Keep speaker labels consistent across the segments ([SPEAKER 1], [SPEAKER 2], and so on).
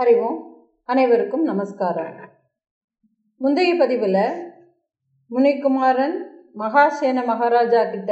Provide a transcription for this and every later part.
[SPEAKER 1] ஹரி ஓம் அனைவருக்கும் நமஸ்காரம் முந்தைய பதிவில் முனிக்குமாரன் மகாசேன மகாராஜா கிட்ட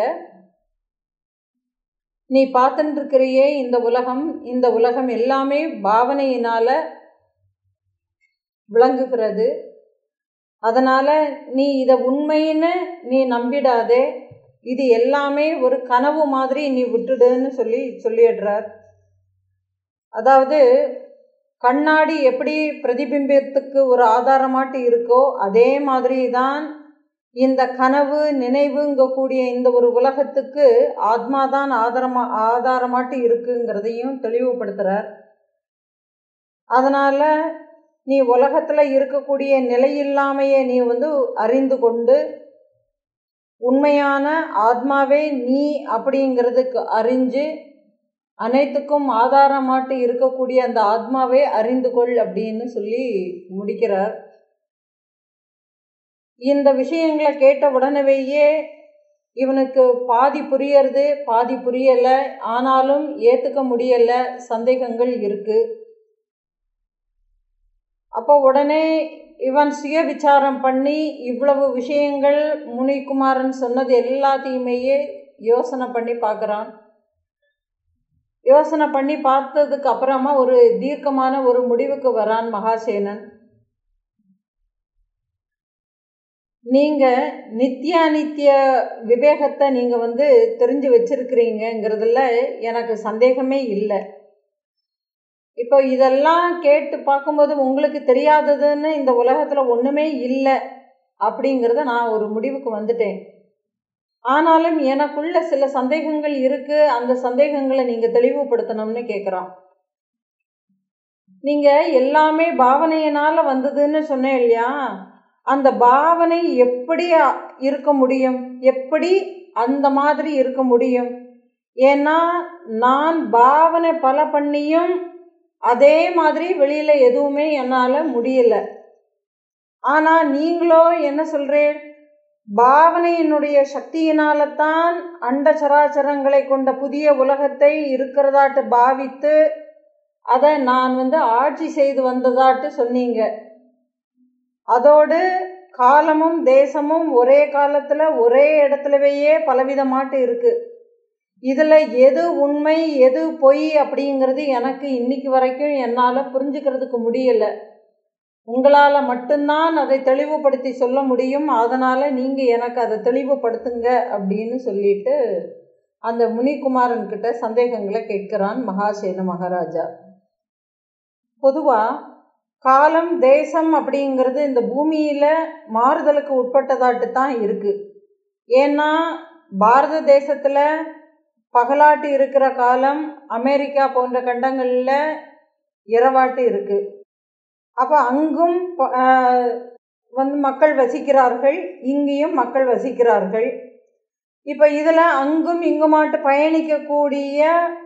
[SPEAKER 1] நீ பார்த்துட்டு இருக்கிறியே இந்த உலகம் இந்த உலகம் எல்லாமே பாவனையினால் விளங்குகிறது அதனால் நீ இதை உண்மைன்னு நீ நம்பிடாதே இது எல்லாமே ஒரு கனவு மாதிரி நீ விட்டுடுன்னு சொல்லி சொல்லிடுறார் அதாவது கண்ணாடி எப்படி பிரதிபிம்பத்துக்கு ஒரு ஆதாரமாட்டு இருக்கோ அதே மாதிரி தான் இந்த கனவு நினைவுங்கக்கூடிய இந்த ஒரு உலகத்துக்கு ஆத்மா தான் ஆதாரமா ஆதாரமாட்டு இருக்குங்கிறதையும் தெளிவுபடுத்துகிறார் அதனால் நீ உலகத்தில் இருக்கக்கூடிய நிலையில்லாமையை நீ வந்து அறிந்து கொண்டு உண்மையான ஆத்மாவே நீ அப்படிங்கிறதுக்கு அறிஞ்சு அனைத்துக்கும் ஆதாரமாட்டு இருக்கக்கூடிய அந்த ஆத்மாவே அறிந்து கொள் அப்படின்னு சொல்லி முடிக்கிறார் இந்த விஷயங்களை கேட்ட உடனேயே இவனுக்கு பாதி புரியறது பாதி புரியலை ஆனாலும் ஏற்றுக்க முடியலை சந்தேகங்கள் இருக்குது அப்போ உடனே இவன் சுய விசாரம் பண்ணி இவ்வளவு விஷயங்கள் முனிகுமாரன் சொன்னது எல்லாத்தையுமேயே யோசனை பண்ணி பார்க்குறான் யோசனை பண்ணி பார்த்ததுக்கு அப்புறமா ஒரு தீர்க்கமான ஒரு முடிவுக்கு வரான் மகாசேனன் நீங்கள் நித்தியானித்திய விவேகத்தை நீங்கள் வந்து தெரிஞ்சு வச்சிருக்கிறீங்கிறதுல எனக்கு சந்தேகமே இல்லை இப்போ இதெல்லாம் கேட்டு பார்க்கும்போது உங்களுக்கு தெரியாததுன்னு இந்த உலகத்தில் ஒன்றுமே இல்லை அப்படிங்கிறத நான் ஒரு முடிவுக்கு வந்துட்டேன் ஆனாலும் எனக்குள்ள சில சந்தேகங்கள் இருக்குது அந்த சந்தேகங்களை நீங்கள் தெளிவுபடுத்தணும்னு கேட்குறான் நீங்கள் எல்லாமே பாவனையினால் வந்ததுன்னு சொன்னேன் இல்லையா அந்த பாவனை எப்படி இருக்க முடியும் எப்படி அந்த மாதிரி இருக்க முடியும் ஏன்னா நான் பாவனை பல பண்ணியும் அதே மாதிரி வெளியில் எதுவுமே என்னால் முடியல ஆனால் நீங்களோ என்ன சொல்கிறேன் பாவனையினுடைய சக்தியினால தான் அண்ட சராச்சரங்களை கொண்ட புதிய உலகத்தை இருக்கிறதாட்டு பாவித்து அதை நான் வந்து ஆட்சி செய்து வந்ததாட்டு சொன்னீங்க அதோடு காலமும் தேசமும் ஒரே காலத்தில் ஒரே இடத்துலவையே பலவிதமாட்டு இருக்குது இதில் எது உண்மை எது பொய் அப்படிங்கிறது எனக்கு இன்னைக்கு வரைக்கும் என்னால் புரிஞ்சுக்கிறதுக்கு முடியலை உங்களால் மட்டும்தான் அதை தெளிவுபடுத்தி சொல்ல முடியும் அதனால் நீங்கள் எனக்கு அதை தெளிவுபடுத்துங்க அப்படின்னு சொல்லிட்டு அந்த முனிகுமாரன்கிட்ட சந்தேகங்களை கேட்கிறான் மகாசேன மகாராஜா பொதுவாக காலம் தேசம் அப்படிங்கிறது இந்த பூமியில் மாறுதலுக்கு உட்பட்டதாட்டு தான் இருக்குது ஏன்னா பாரத தேசத்தில் பகலாட்டு இருக்கிற காலம் அமெரிக்கா போன்ற கண்டங்களில் இரவாட்டு இருக்குது அப்போ அங்கும் வந்து மக்கள் வசிக்கிறார்கள் இங்கேயும் மக்கள் வசிக்கிறார்கள் இப்போ இதில் அங்கும் இங்குமாட்டு பயணிக்கக்கூடிய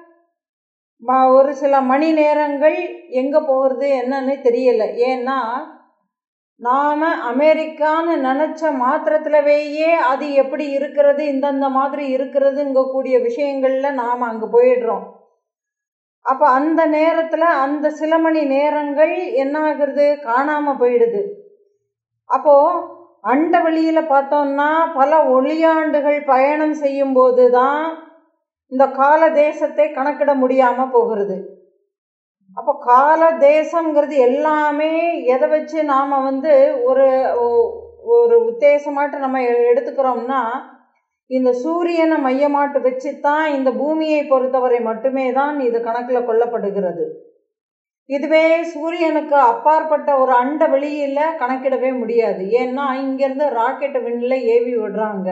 [SPEAKER 1] ஒரு சில மணி நேரங்கள் எங்கே போகிறது என்னன்னு தெரியலை ஏன்னா நாம் அமெரிக்கான்னு நினச்ச மாத்திரத்துலவேயே அது எப்படி இருக்கிறது இந்தந்த மாதிரி இருக்கிறதுங்கக்கூடிய விஷயங்களில் நாம் அங்கே போயிடுறோம் அப்போ அந்த நேரத்தில் அந்த சில மணி நேரங்கள் என்ன ஆகுறது காணாமல் போயிடுது அப்போது அண்ட வழியில் பார்த்தோம்னா பல ஒளியாண்டுகள் பயணம் செய்யும்போது தான் இந்த கால தேசத்தை கணக்கிட முடியாமல் போகிறது அப்போ கால தேசங்கிறது எல்லாமே எதை வச்சு நாம் வந்து ஒரு ஒரு உத்தேசமாட்டு நம்ம எடுத்துக்கிறோம்னா இந்த சூரியனை மையமாட்டு வச்சு தான் இந்த பூமியை பொறுத்தவரை மட்டுமே தான் இது கணக்கில் கொள்ளப்படுகிறது இதுவே சூரியனுக்கு அப்பாற்பட்ட ஒரு அண்ட வெளியில் கணக்கிடவே முடியாது ஏன்னா இங்கேருந்து ராக்கெட்டை விண்ணில் ஏவி விடுறாங்க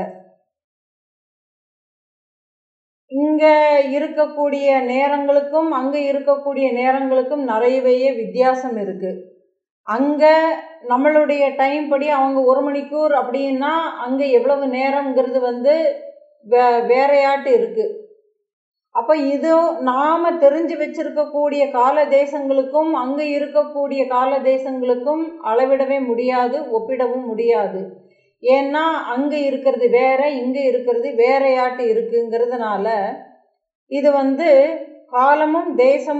[SPEAKER 1] இங்கே இருக்கக்கூடிய நேரங்களுக்கும் அங்கே இருக்கக்கூடிய நேரங்களுக்கும் நிறையவே வித்தியாசம் இருக்குது அங்கே நம்மளுடைய டைம் படி அவங்க ஒரு மணிக்கூர் அப்படின்னா அங்கே எவ்வளவு நேரங்கிறது வந்து வே வேறையாட்டு இருக்குது அப்போ இது நாம் தெரிஞ்சு வச்சிருக்கக்கூடிய கால தேசங்களுக்கும் அங்கே இருக்கக்கூடிய கால தேசங்களுக்கும் அளவிடவே முடியாது ஒப்பிடவும் முடியாது ஏன்னா அங்கே இருக்கிறது வேற இங்கே இருக்கிறது வேறையாட்டு இருக்குங்கிறதுனால இது வந்து காலமும் தேசமும்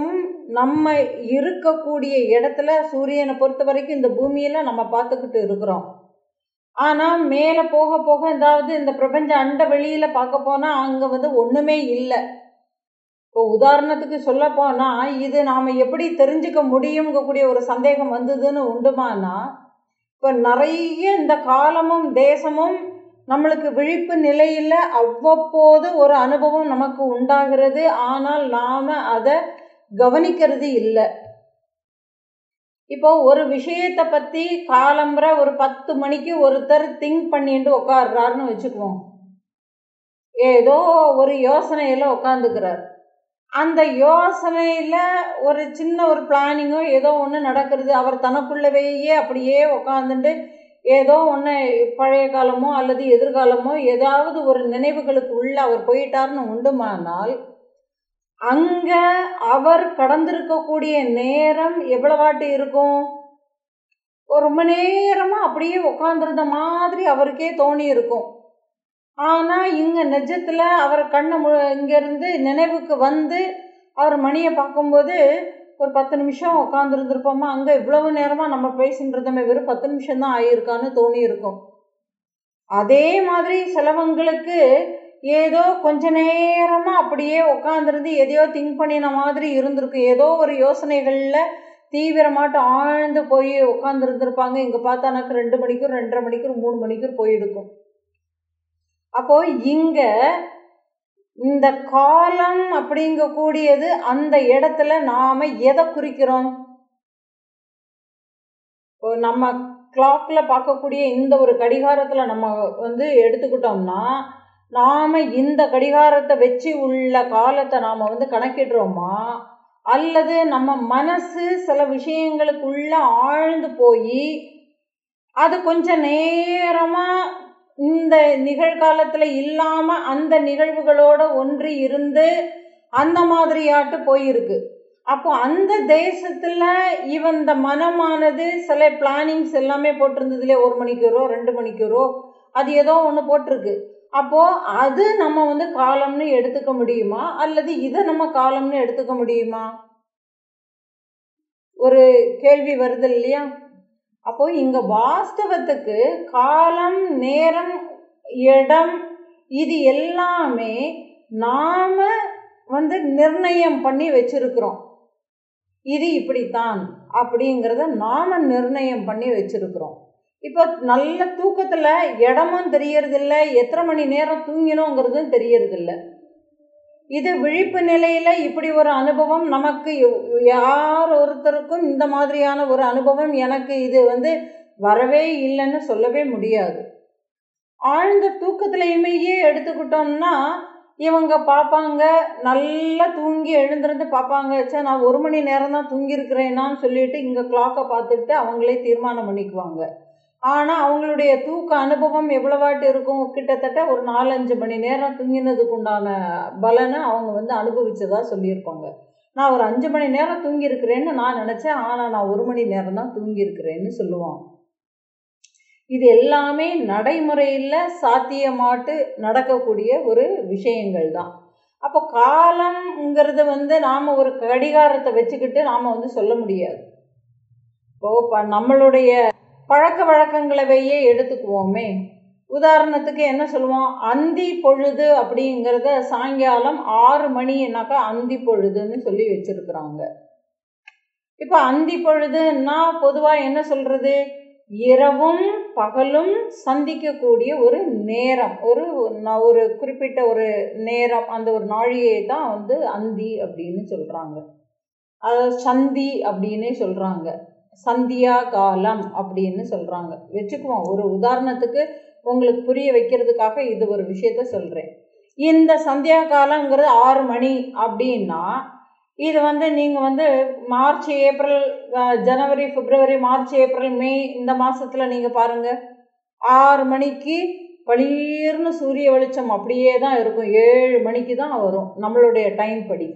[SPEAKER 1] நம்ம இருக்கக்கூடிய இடத்துல சூரியனை பொறுத்த வரைக்கும் இந்த பூமியில் நம்ம பார்த்துக்கிட்டு இருக்கிறோம் ஆனால் மேலே போக போக ஏதாவது இந்த பிரபஞ்ச அண்ட வெளியில் பார்க்க போனால் அங்கே வந்து ஒன்றுமே இல்லை இப்போ உதாரணத்துக்கு சொல்ல போனால் இது நாம் எப்படி தெரிஞ்சுக்க முடியுங்கக்கூடிய ஒரு சந்தேகம் வந்ததுன்னு உண்டுமானா இப்போ நிறைய இந்த காலமும் தேசமும் நம்மளுக்கு விழிப்பு நிலையில் அவ்வப்போது ஒரு அனுபவம் நமக்கு உண்டாகிறது ஆனால் நாம் அதை கவனிக்கிறது இல்லை இப்போ ஒரு விஷயத்தை பற்றி காலம்புற ஒரு பத்து மணிக்கு ஒருத்தர் திங்க் பண்ணிட்டு உட்காடுறாருன்னு வச்சுக்குவோம் ஏதோ ஒரு யோசனையில் உட்காந்துக்கிறார் அந்த யோசனையில் ஒரு சின்ன ஒரு பிளானிங்கோ ஏதோ ஒன்று நடக்கிறது அவர் தனக்குள்ளவேயே அப்படியே உட்காந்துட்டு ஏதோ ஒன்று பழைய காலமோ அல்லது எதிர்காலமோ ஏதாவது ஒரு நினைவுகளுக்கு உள்ள அவர் போயிட்டார்னு உண்டுமானால் அங்கே அவர் கடந்திருக்கக்கூடிய நேரம் எவ்வளவாட்டு இருக்கும் ஒரு ரொம்ப நேரமாக அப்படியே உட்காந்துருந்த மாதிரி அவருக்கே தோணி இருக்கும் ஆனால் இங்கே நிஜத்தில் அவர் கண்ணை மு இங்கேருந்து நினைவுக்கு வந்து அவர் மணியை பார்க்கும்போது ஒரு பத்து நிமிஷம் உட்காந்துருந்துருப்போமா அங்கே இவ்வளவு நேரமாக நம்ம பேசின்றதுமே வெறும் பத்து நிமிஷம் தான் ஆகியிருக்கான்னு தோணி இருக்கும் அதே மாதிரி சிலவங்களுக்கு ஏதோ கொஞ்ச நேரமாக அப்படியே உட்காந்துருந்து எதையோ திங்க் பண்ணின மாதிரி இருந்திருக்கும் ஏதோ ஒரு யோசனைகளில் தீவிரமாட்டு ஆழ்ந்து போய் உட்காந்துருந்துருப்பாங்க இங்கே பார்த்தானாக்கு ரெண்டு மணிக்கும் ரெண்டரை மணிக்கும் மூணு மணிக்கும் போயிருக்கும் அப்போ இங்கே இந்த காலம் அப்படிங்கக்கூடியது அந்த இடத்துல நாம எதை குறிக்கிறோம் இப்போ நம்ம கிளாக்ல பார்க்கக்கூடிய இந்த ஒரு கடிகாரத்தில் நம்ம வந்து எடுத்துக்கிட்டோம்னா நாம் இந்த கடிகாரத்தை வச்சு உள்ள காலத்தை நாம் வந்து கணக்கிடுறோமா அல்லது நம்ம மனசு சில விஷயங்களுக்குள்ள ஆழ்ந்து போய் அது கொஞ்ச நேரமாக இந்த நிகழ்காலத்தில் இல்லாமல் அந்த நிகழ்வுகளோட ஒன்றி இருந்து அந்த மாதிரியாட்டு போயிருக்கு அப்போ அந்த தேசத்தில் இவன் இந்த மனமானது சில பிளானிங்ஸ் எல்லாமே போட்டிருந்தது இல்லையா ஒரு மணிக்கு வரும் ரெண்டு மணிக்கு வரும் அது ஏதோ ஒன்று போட்டிருக்கு அப்போது அது நம்ம வந்து காலம்னு எடுத்துக்க முடியுமா அல்லது இதை நம்ம காலம்னு எடுத்துக்க முடியுமா ஒரு கேள்வி வருது இல்லையா அப்போ இங்க வாஸ்தவத்துக்கு காலம் நேரம் இடம் இது எல்லாமே நாம வந்து நிர்ணயம் பண்ணி வச்சிருக்கிறோம் இது இப்படித்தான் அப்படிங்கிறத நாம நிர்ணயம் பண்ணி வச்சிருக்கிறோம் இப்போ நல்ல தூக்கத்தில் இடமும் தெரியறதில்ல எத்தனை மணி நேரம் தூங்கினோங்கிறதும் தெரியறதில்ல இது விழிப்பு நிலையில் இப்படி ஒரு அனுபவம் நமக்கு யார் ஒருத்தருக்கும் இந்த மாதிரியான ஒரு அனுபவம் எனக்கு இது வந்து வரவே இல்லைன்னு சொல்லவே முடியாது ஆழ்ந்த தூக்கத்துலையுமேயே எடுத்துக்கிட்டோம்னா இவங்க பார்ப்பாங்க நல்லா தூங்கி எழுந்திருந்து பார்ப்பாங்க சே நான் ஒரு மணி நேரம் தான் தூங்கியிருக்கிறேனான்னு சொல்லிட்டு இங்கே கிளாக்கை பார்த்துட்டு அவங்களே தீர்மானம் பண்ணிக்குவாங்க ஆனால் அவங்களுடைய தூக்க அனுபவம் எவ்வளவாட்டு இருக்கும் கிட்டத்தட்ட ஒரு நாலஞ்சு மணி நேரம் தூங்கினதுக்கு உண்டான பலனை அவங்க வந்து அனுபவிச்சதா சொல்லியிருப்பாங்க நான் ஒரு அஞ்சு மணி நேரம் தூங்கியிருக்கிறேன்னு நான் நினச்சேன் ஆனால் நான் ஒரு மணி நேரம் தான் தூங்கியிருக்கிறேன்னு சொல்லுவான் இது எல்லாமே நடைமுறையில் சாத்தியமாட்டு நடக்கக்கூடிய ஒரு விஷயங்கள் தான் அப்போ காலம்ங்கிறது வந்து நாம் ஒரு கடிகாரத்தை வச்சுக்கிட்டு நாம் வந்து சொல்ல முடியாது இப்போ நம்மளுடைய பழக்க வழக்கங்களவையே எடுத்துக்குவோமே உதாரணத்துக்கு என்ன சொல்லுவோம் அந்தி பொழுது அப்படிங்கிறத சாயங்காலம் ஆறு மணினாக்கா அந்தி பொழுதுன்னு சொல்லி வச்சிருக்கிறாங்க இப்போ அந்தி பொழுதுன்னா பொதுவாக என்ன சொல்றது இரவும் பகலும் சந்திக்கக்கூடிய ஒரு நேரம் ஒரு ஒரு குறிப்பிட்ட ஒரு நேரம் அந்த ஒரு நாழிகை தான் வந்து அந்தி அப்படின்னு சொல்கிறாங்க அது சந்தி அப்படின்னே சொல்கிறாங்க சந்தியா காலம் அப்படின்னு சொல்கிறாங்க வச்சுக்குவோம் ஒரு உதாரணத்துக்கு உங்களுக்கு புரிய வைக்கிறதுக்காக இது ஒரு விஷயத்த சொல்கிறேன் இந்த சந்தியா காலங்கிறது ஆறு மணி அப்படின்னா இது வந்து நீங்கள் வந்து மார்ச் ஏப்ரல் ஜனவரி பிப்ரவரி மார்ச் ஏப்ரல் மே இந்த மாதத்தில் நீங்கள் பாருங்கள் ஆறு மணிக்கு பளீர்னு சூரிய வெளிச்சம் அப்படியே தான் இருக்கும் ஏழு மணிக்கு தான் வரும் நம்மளுடைய டைம் படி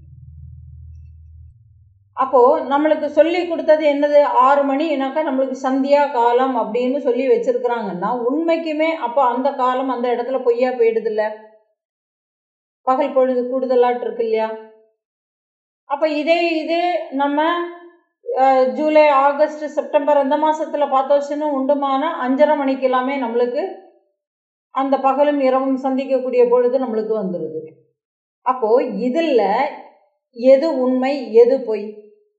[SPEAKER 1] அப்போது நம்மளுக்கு சொல்லி கொடுத்தது என்னது ஆறு மணினாக்கா நம்மளுக்கு சந்தியா காலம் அப்படின்னு சொல்லி வச்சுருக்குறாங்கன்னா உண்மைக்குமே அப்போ அந்த காலம் அந்த இடத்துல பொய்யா போயிடுதில்ல பகல் பொழுது கூடுதலாட்டு இருக்கு இல்லையா அப்போ இதே இது நம்ம அஹ், ஜூலை ஆகஸ்ட் செப்டம்பர் அந்த மாசத்துல பார்த்தோச்சுன்னு உண்டுமான அஞ்சரை மணிக்கு எல்லாமே நம்மளுக்கு அந்த பகலும் இரவும் சந்திக்கக்கூடிய பொழுது நம்மளுக்கு வந்துடுது அப்போ இதுல எது உண்மை எது பொய்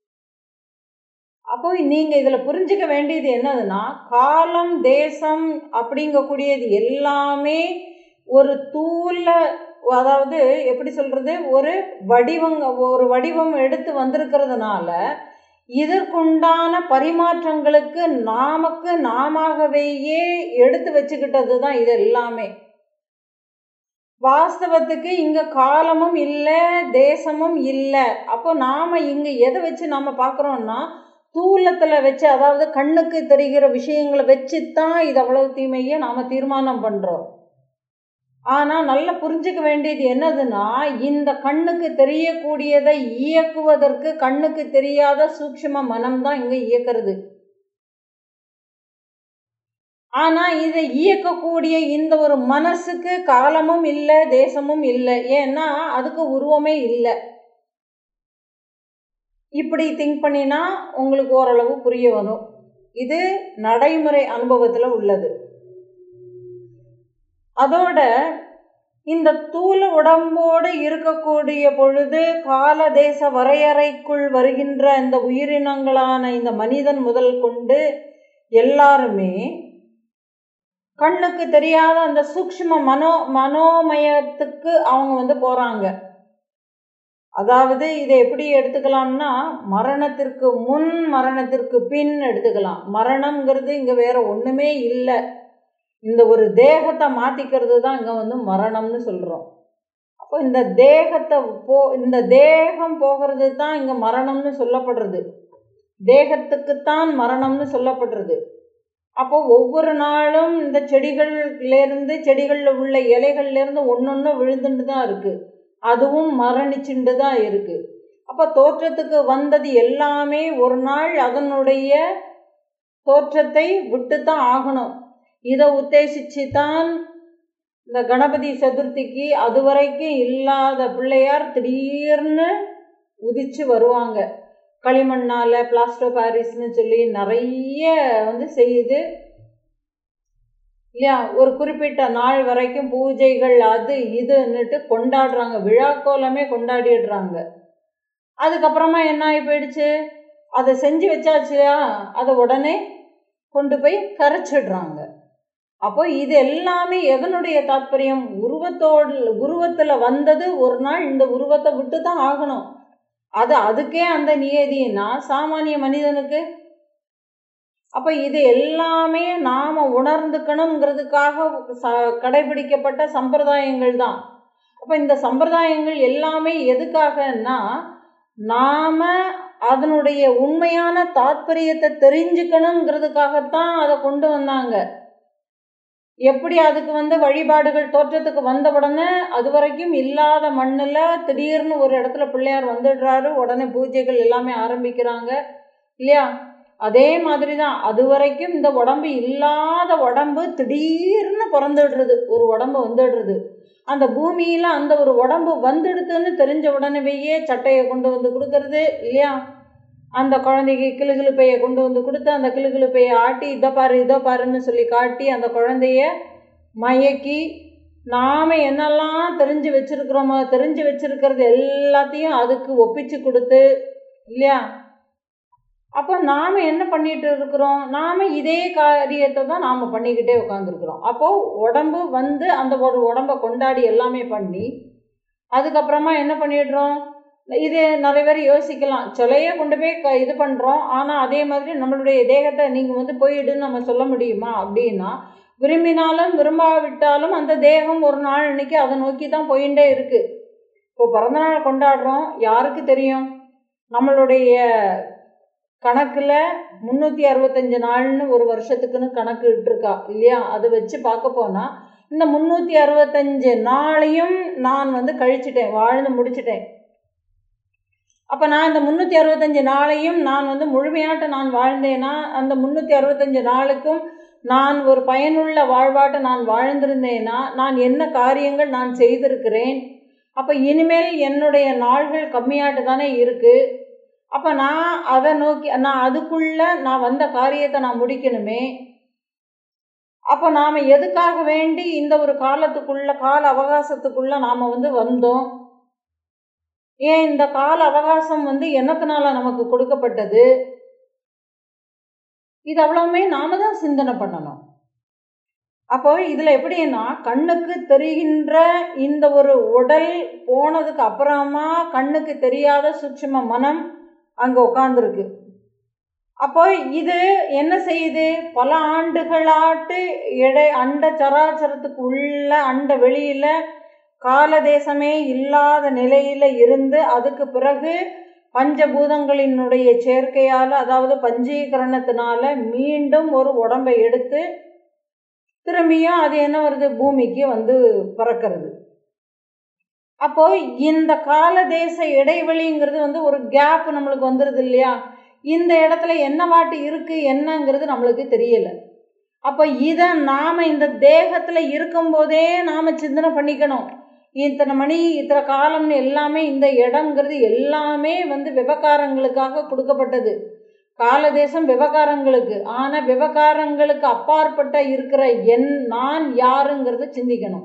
[SPEAKER 1] அப்போ நீங்க இதுல புரிஞ்சுக்க வேண்டியது என்னதுன்னா காலம் தேசம் அப்படிங்கக்கூடியது எல்லாமே ஒரு தூள அதாவது எப்படி சொல்றது ஒரு வடிவங்க ஒரு வடிவம் எடுத்து வந்திருக்கிறதுனால இதற்குண்டான பரிமாற்றங்களுக்கு நாமக்கு நாமாகவேயே எடுத்து வச்சுக்கிட்டது தான் இது எல்லாமே வாஸ்தவத்துக்கு இங்க காலமும் இல்லை தேசமும் இல்லை அப்போ நாம இங்க எதை வச்சு நாம பார்க்குறோம்னா தூலத்துல வச்சு அதாவது கண்ணுக்கு தெரிகிற விஷயங்களை வச்சு தான் இது அவ்வளவு தீமையை நாம தீர்மானம் பண்றோம் ஆனா நல்லா புரிஞ்சுக்க வேண்டியது என்னதுன்னா இந்த கண்ணுக்கு தெரியக்கூடியதை இயக்குவதற்கு கண்ணுக்கு தெரியாத சூக்ஷ்ம மனம் தான் இங்க இயக்கிறது ஆனா இதை இயக்கக்கூடிய இந்த ஒரு மனசுக்கு காலமும் இல்லை தேசமும் இல்லை ஏன்னா அதுக்கு உருவமே இல்லை இப்படி திங்க் பண்ணினா உங்களுக்கு ஓரளவு புரிய வரும் இது நடைமுறை அனுபவத்துல உள்ளது அதோட இந்த தூல உடம்போடு இருக்கக்கூடிய பொழுது கால தேச வரையறைக்குள் வருகின்ற இந்த உயிரினங்களான இந்த மனிதன் முதல் கொண்டு எல்லாருமே கண்ணுக்கு தெரியாத அந்த சூக்ஷ்ம மனோ மனோமயத்துக்கு அவங்க வந்து போறாங்க அதாவது இதை எப்படி எடுத்துக்கலாம்னா மரணத்திற்கு முன் மரணத்திற்கு பின் எடுத்துக்கலாம் மரணம்ங்கிறது இங்க வேற ஒண்ணுமே இல்லை இந்த ஒரு தேகத்தை மாத்திக்கிறது தான் இங்க வந்து மரணம்னு சொல்றோம் அப்போ இந்த தேகத்தை போ இந்த தேகம் போகிறது தான் இங்க மரணம்னு சொல்லப்படுறது தேகத்துக்குத்தான் மரணம்னு சொல்லப்படுறது அப்போ ஒவ்வொரு நாளும் இந்த செடிகள்லேருந்து செடிகளில் உள்ள இலைகள்லேருந்து ஒன்னொன்று விழுந்துட்டு தான் இருக்கு அதுவும் மரணிச்சுண்டு தான் இருக்கு அப்போ தோற்றத்துக்கு வந்தது எல்லாமே ஒரு நாள் அதனுடைய தோற்றத்தை விட்டு தான் ஆகணும் இதை உத்தேசிச்சு தான் இந்த கணபதி சதுர்த்திக்கு அது வரைக்கும் இல்லாத பிள்ளையார் திடீர்னு உதிச்சு வருவாங்க களிமண்ணால் பிளாஸ்டோ பாரிஸ்னு சொல்லி நிறைய வந்து செய்யுது இல்லையா ஒரு குறிப்பிட்ட நாள் வரைக்கும் பூஜைகள் அது இதுன்னுட்டு கொண்டாடுறாங்க விழா கோலமே கொண்டாடிடுறாங்க அதுக்கப்புறமா என்ன ஆகி போயிடுச்சு அதை செஞ்சு வச்சாச்சுயா அதை உடனே கொண்டு போய் கரைச்சிடுறாங்க அப்போ இது எல்லாமே எதனுடைய தாற்பயம் உருவத்தோடு உருவத்தில் வந்தது ஒரு நாள் இந்த உருவத்தை விட்டு தான் ஆகணும் அது அதுக்கே அந்த நியதினா சாமானிய மனிதனுக்கு அப்போ இது எல்லாமே நாம் உணர்ந்துக்கணுங்கிறதுக்காக ச கடைபிடிக்கப்பட்ட சம்பிரதாயங்கள் தான் அப்போ இந்த சம்பிரதாயங்கள் எல்லாமே எதுக்காகன்னா நாம் அதனுடைய உண்மையான தாத்பரியத்தை தெரிஞ்சுக்கணுங்கிறதுக்காகத்தான் அதை கொண்டு வந்தாங்க எப்படி அதுக்கு வந்து வழிபாடுகள் தோற்றத்துக்கு வந்த உடனே அது வரைக்கும் இல்லாத மண்ணில் திடீர்னு ஒரு இடத்துல பிள்ளையார் வந்துடுறாரு உடனே பூஜைகள் எல்லாமே ஆரம்பிக்கிறாங்க இல்லையா அதே மாதிரி தான் அது வரைக்கும் இந்த உடம்பு இல்லாத உடம்பு திடீர்னு பிறந்துடுறது ஒரு உடம்பு வந்துடுறது அந்த பூமியில் அந்த ஒரு உடம்பு வந்துடுதுன்னு தெரிஞ்ச உடனேயே சட்டையை கொண்டு வந்து கொடுக்கறது இல்லையா அந்த குழந்தைக்கு கிளுகிழுப்பையை கொண்டு வந்து கொடுத்து அந்த கிளுகிழுப்பையை ஆட்டி இதை பாரு இதோ பாருன்னு சொல்லி காட்டி அந்த குழந்தைய மயக்கி நாம் என்னெல்லாம் தெரிஞ்சு வச்சுருக்குறோமோ தெரிஞ்சு வச்சுருக்கிறது எல்லாத்தையும் அதுக்கு ஒப்பிச்சு கொடுத்து இல்லையா அப்போ நாம் என்ன பண்ணிட்டு இருக்கிறோம் நாம் இதே காரியத்தை தான் நாம் பண்ணிக்கிட்டே உட்காந்துருக்குறோம் அப்போது உடம்பு வந்து அந்த ஒரு உடம்பை கொண்டாடி எல்லாமே பண்ணி அதுக்கப்புறமா என்ன பண்ணிடுறோம் இது நிறைய பேர் யோசிக்கலாம் சிலையே கொண்டு போய் க இது பண்ணுறோம் ஆனால் அதே மாதிரி நம்மளுடைய தேகத்தை நீங்கள் வந்து போயிடுன்னு நம்ம சொல்ல முடியுமா அப்படின்னா விரும்பினாலும் விரும்பாவிட்டாலும் அந்த தேகம் ஒரு நாள் அன்னைக்கு அதை நோக்கி தான் போயிட்டே இருக்குது இப்போ பிறந்தநாள் கொண்டாடுறோம் யாருக்கு தெரியும் நம்மளுடைய கணக்கில் முந்நூற்றி அறுபத்தஞ்சு நாள்னு ஒரு வருஷத்துக்குன்னு கணக்கு இட்டிருக்கா இல்லையா அதை வச்சு பார்க்க போனால் இந்த முந்நூற்றி அறுபத்தஞ்சு நாளையும் நான் வந்து கழிச்சிட்டேன் வாழ்ந்து முடிச்சிட்டேன் அப்போ நான் இந்த முந்நூற்றி அறுபத்தஞ்சு நாளையும் நான் வந்து முழுமையாட்ட நான் வாழ்ந்தேன்னா அந்த முந்நூற்றி அறுபத்தஞ்சு நாளுக்கும் நான் ஒரு பயனுள்ள வாழ்வாட்டை நான் வாழ்ந்திருந்தேன்னா நான் என்ன காரியங்கள் நான் செய்திருக்கிறேன் அப்போ இனிமேல் என்னுடைய நாள்கள் கம்மியாட்டு தானே இருக்குது அப்போ நான் அதை நோக்கி நான் அதுக்குள்ளே நான் வந்த காரியத்தை நான் முடிக்கணுமே அப்போ நாம் எதுக்காக வேண்டி இந்த ஒரு காலத்துக்குள்ள கால அவகாசத்துக்குள்ள நாம் வந்து வந்தோம் ஏன் இந்த கால அவகாசம் வந்து என்னத்தினால நமக்கு கொடுக்கப்பட்டது இது அவ்வளவுமே நாம தான் சிந்தனை பண்ணணும் அப்போ இதுல எப்படின்னா கண்ணுக்கு தெரிகின்ற இந்த ஒரு உடல் போனதுக்கு அப்புறமா கண்ணுக்கு தெரியாத சுட்சும மனம் அங்க உட்காந்துருக்கு அப்போ இது என்ன செய்யுது பல ஆண்டுகளாட்டு இடை அண்ட சராச்சரத்துக்கு உள்ள அண்ட வெளியில காலதேசமே இல்லாத நிலையில இருந்து அதுக்கு பிறகு பஞ்சபூதங்களினுடைய சேர்க்கையால் அதாவது பஞ்சீகரணத்தினால மீண்டும் ஒரு உடம்பை எடுத்து திரும்பியும் அது என்ன வருது பூமிக்கு வந்து பறக்கிறது அப்போ இந்த கால தேச இடைவெளிங்கிறது வந்து ஒரு கேப் நம்மளுக்கு வந்துடுது இல்லையா இந்த இடத்துல என்ன வாட்டு இருக்கு என்னங்கிறது நம்மளுக்கு தெரியல அப்போ இதை நாம இந்த தேகத்துல இருக்கும்போதே நாம சிந்தனை பண்ணிக்கணும் இத்தனை மணி இத்தனை காலம்னு எல்லாமே இந்த இடம்ங்கிறது எல்லாமே வந்து விவகாரங்களுக்காக கொடுக்கப்பட்டது காலதேசம் விவகாரங்களுக்கு ஆனா விவகாரங்களுக்கு அப்பாற்பட்ட இருக்கிற என் நான் யாருங்கிறத சிந்திக்கணும்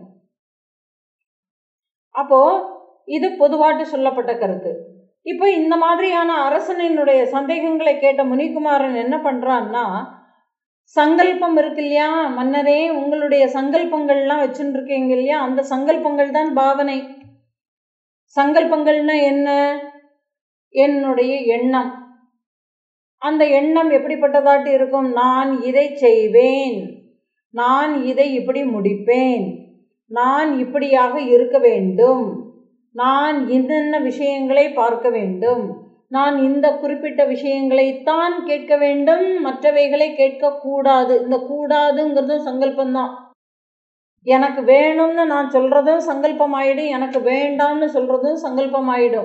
[SPEAKER 1] அப்போ இது பொதுவாட்டு சொல்லப்பட்ட கருத்து இப்போ இந்த மாதிரியான அரசனினுடைய சந்தேகங்களை கேட்ட முனிகுமாரன் என்ன பண்றான்னா சங்கல்பம் இருக்கு இல்லையா மன்னரே உங்களுடைய சங்கல்பங்கள்லாம் வச்சுட்டு இருக்கீங்க இல்லையா அந்த சங்கல்பங்கள் தான் பாவனை சங்கல்பங்கள்னா என்ன என்னுடைய எண்ணம் அந்த எண்ணம் எப்படிப்பட்டதாட்டு இருக்கும் நான் இதை செய்வேன் நான் இதை இப்படி முடிப்பேன் நான் இப்படியாக இருக்க வேண்டும் நான் என்னென்ன விஷயங்களை பார்க்க வேண்டும் நான் இந்த குறிப்பிட்ட விஷயங்களைத்தான் கேட்க வேண்டும் மற்றவைகளை கேட்கக்கூடாது இந்த கூடாதுங்கிறதும் சங்கல்பம்தான் எனக்கு வேணும்னு நான் சொல்றதும் சங்கல்பம் ஆயிடும் எனக்கு வேண்டாம்னு சொல்றதும் சங்கல்பம் ஆயிடும்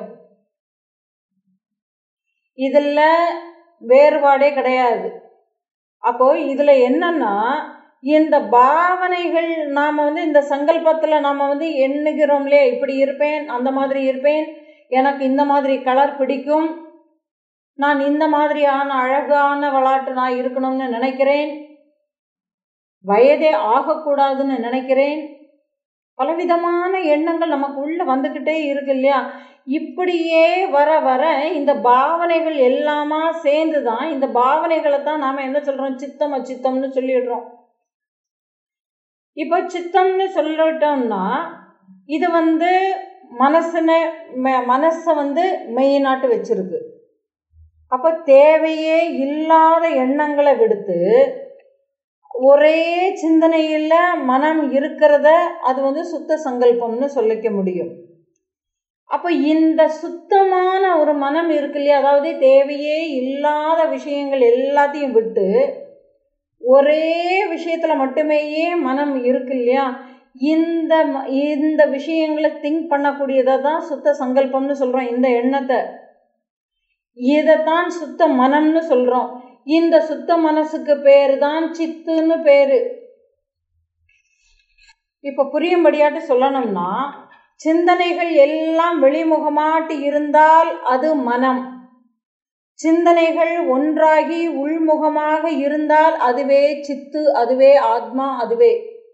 [SPEAKER 1] இதில் வேறுபாடே கிடையாது அப்போ இதுல என்னன்னா இந்த பாவனைகள் நாம வந்து இந்த சங்கல்பத்துல நாம வந்து எண்ணுகிறோம்லே இப்படி இருப்பேன் அந்த மாதிரி இருப்பேன் எனக்கு இந்த மாதிரி கலர் பிடிக்கும் நான் இந்த மாதிரியான அழகான விளாட்டு நான் இருக்கணும்னு நினைக்கிறேன் வயதே ஆகக்கூடாதுன்னு நினைக்கிறேன் பலவிதமான எண்ணங்கள் நமக்கு உள்ள வந்துக்கிட்டே இருக்கு இல்லையா இப்படியே வர வர இந்த பாவனைகள் எல்லாமா சேர்ந்து தான் இந்த பாவனைகளை தான் நாம் என்ன சொல்கிறோம் சித்தம் அச்சித்தம்னு சொல்லிடுறோம் இப்போ சித்தம்னு சொல்லிட்டோம்னா இது வந்து மனசுனை மனசை வந்து மெயினாட்டு வச்சிருக்கு அப்போ தேவையே இல்லாத எண்ணங்களை விடுத்து ஒரே சிந்தனையில் மனம் இருக்கிறத அது வந்து சுத்த சங்கல்பம்னு சொல்லிக்க முடியும் அப்போ இந்த சுத்தமான ஒரு மனம் இருக்கு இல்லையா அதாவது தேவையே இல்லாத விஷயங்கள் எல்லாத்தையும் விட்டு ஒரே விஷயத்துல மட்டுமேயே மனம் இருக்கு இல்லையா இந்த இந்த விஷயங்களை திங்க் பண்ணக்கூடியதை தான் சுத்த சங்கல்பம்னு சொல்றோம் இந்த எண்ணத்தை இதைத்தான் சுத்த மனம்னு சொல்றோம் இந்த சுத்த மனசுக்கு பேரு தான் சித்துன்னு பேரு இப்ப புரியும்படியாட்டு சொல்லணும்னா சிந்தனைகள் எல்லாம் வெளிமுகமாட்டு இருந்தால் அது மனம் சிந்தனைகள் ஒன்றாகி உள்முகமாக இருந்தால் அதுவே சித்து அதுவே ஆத்மா அதுவே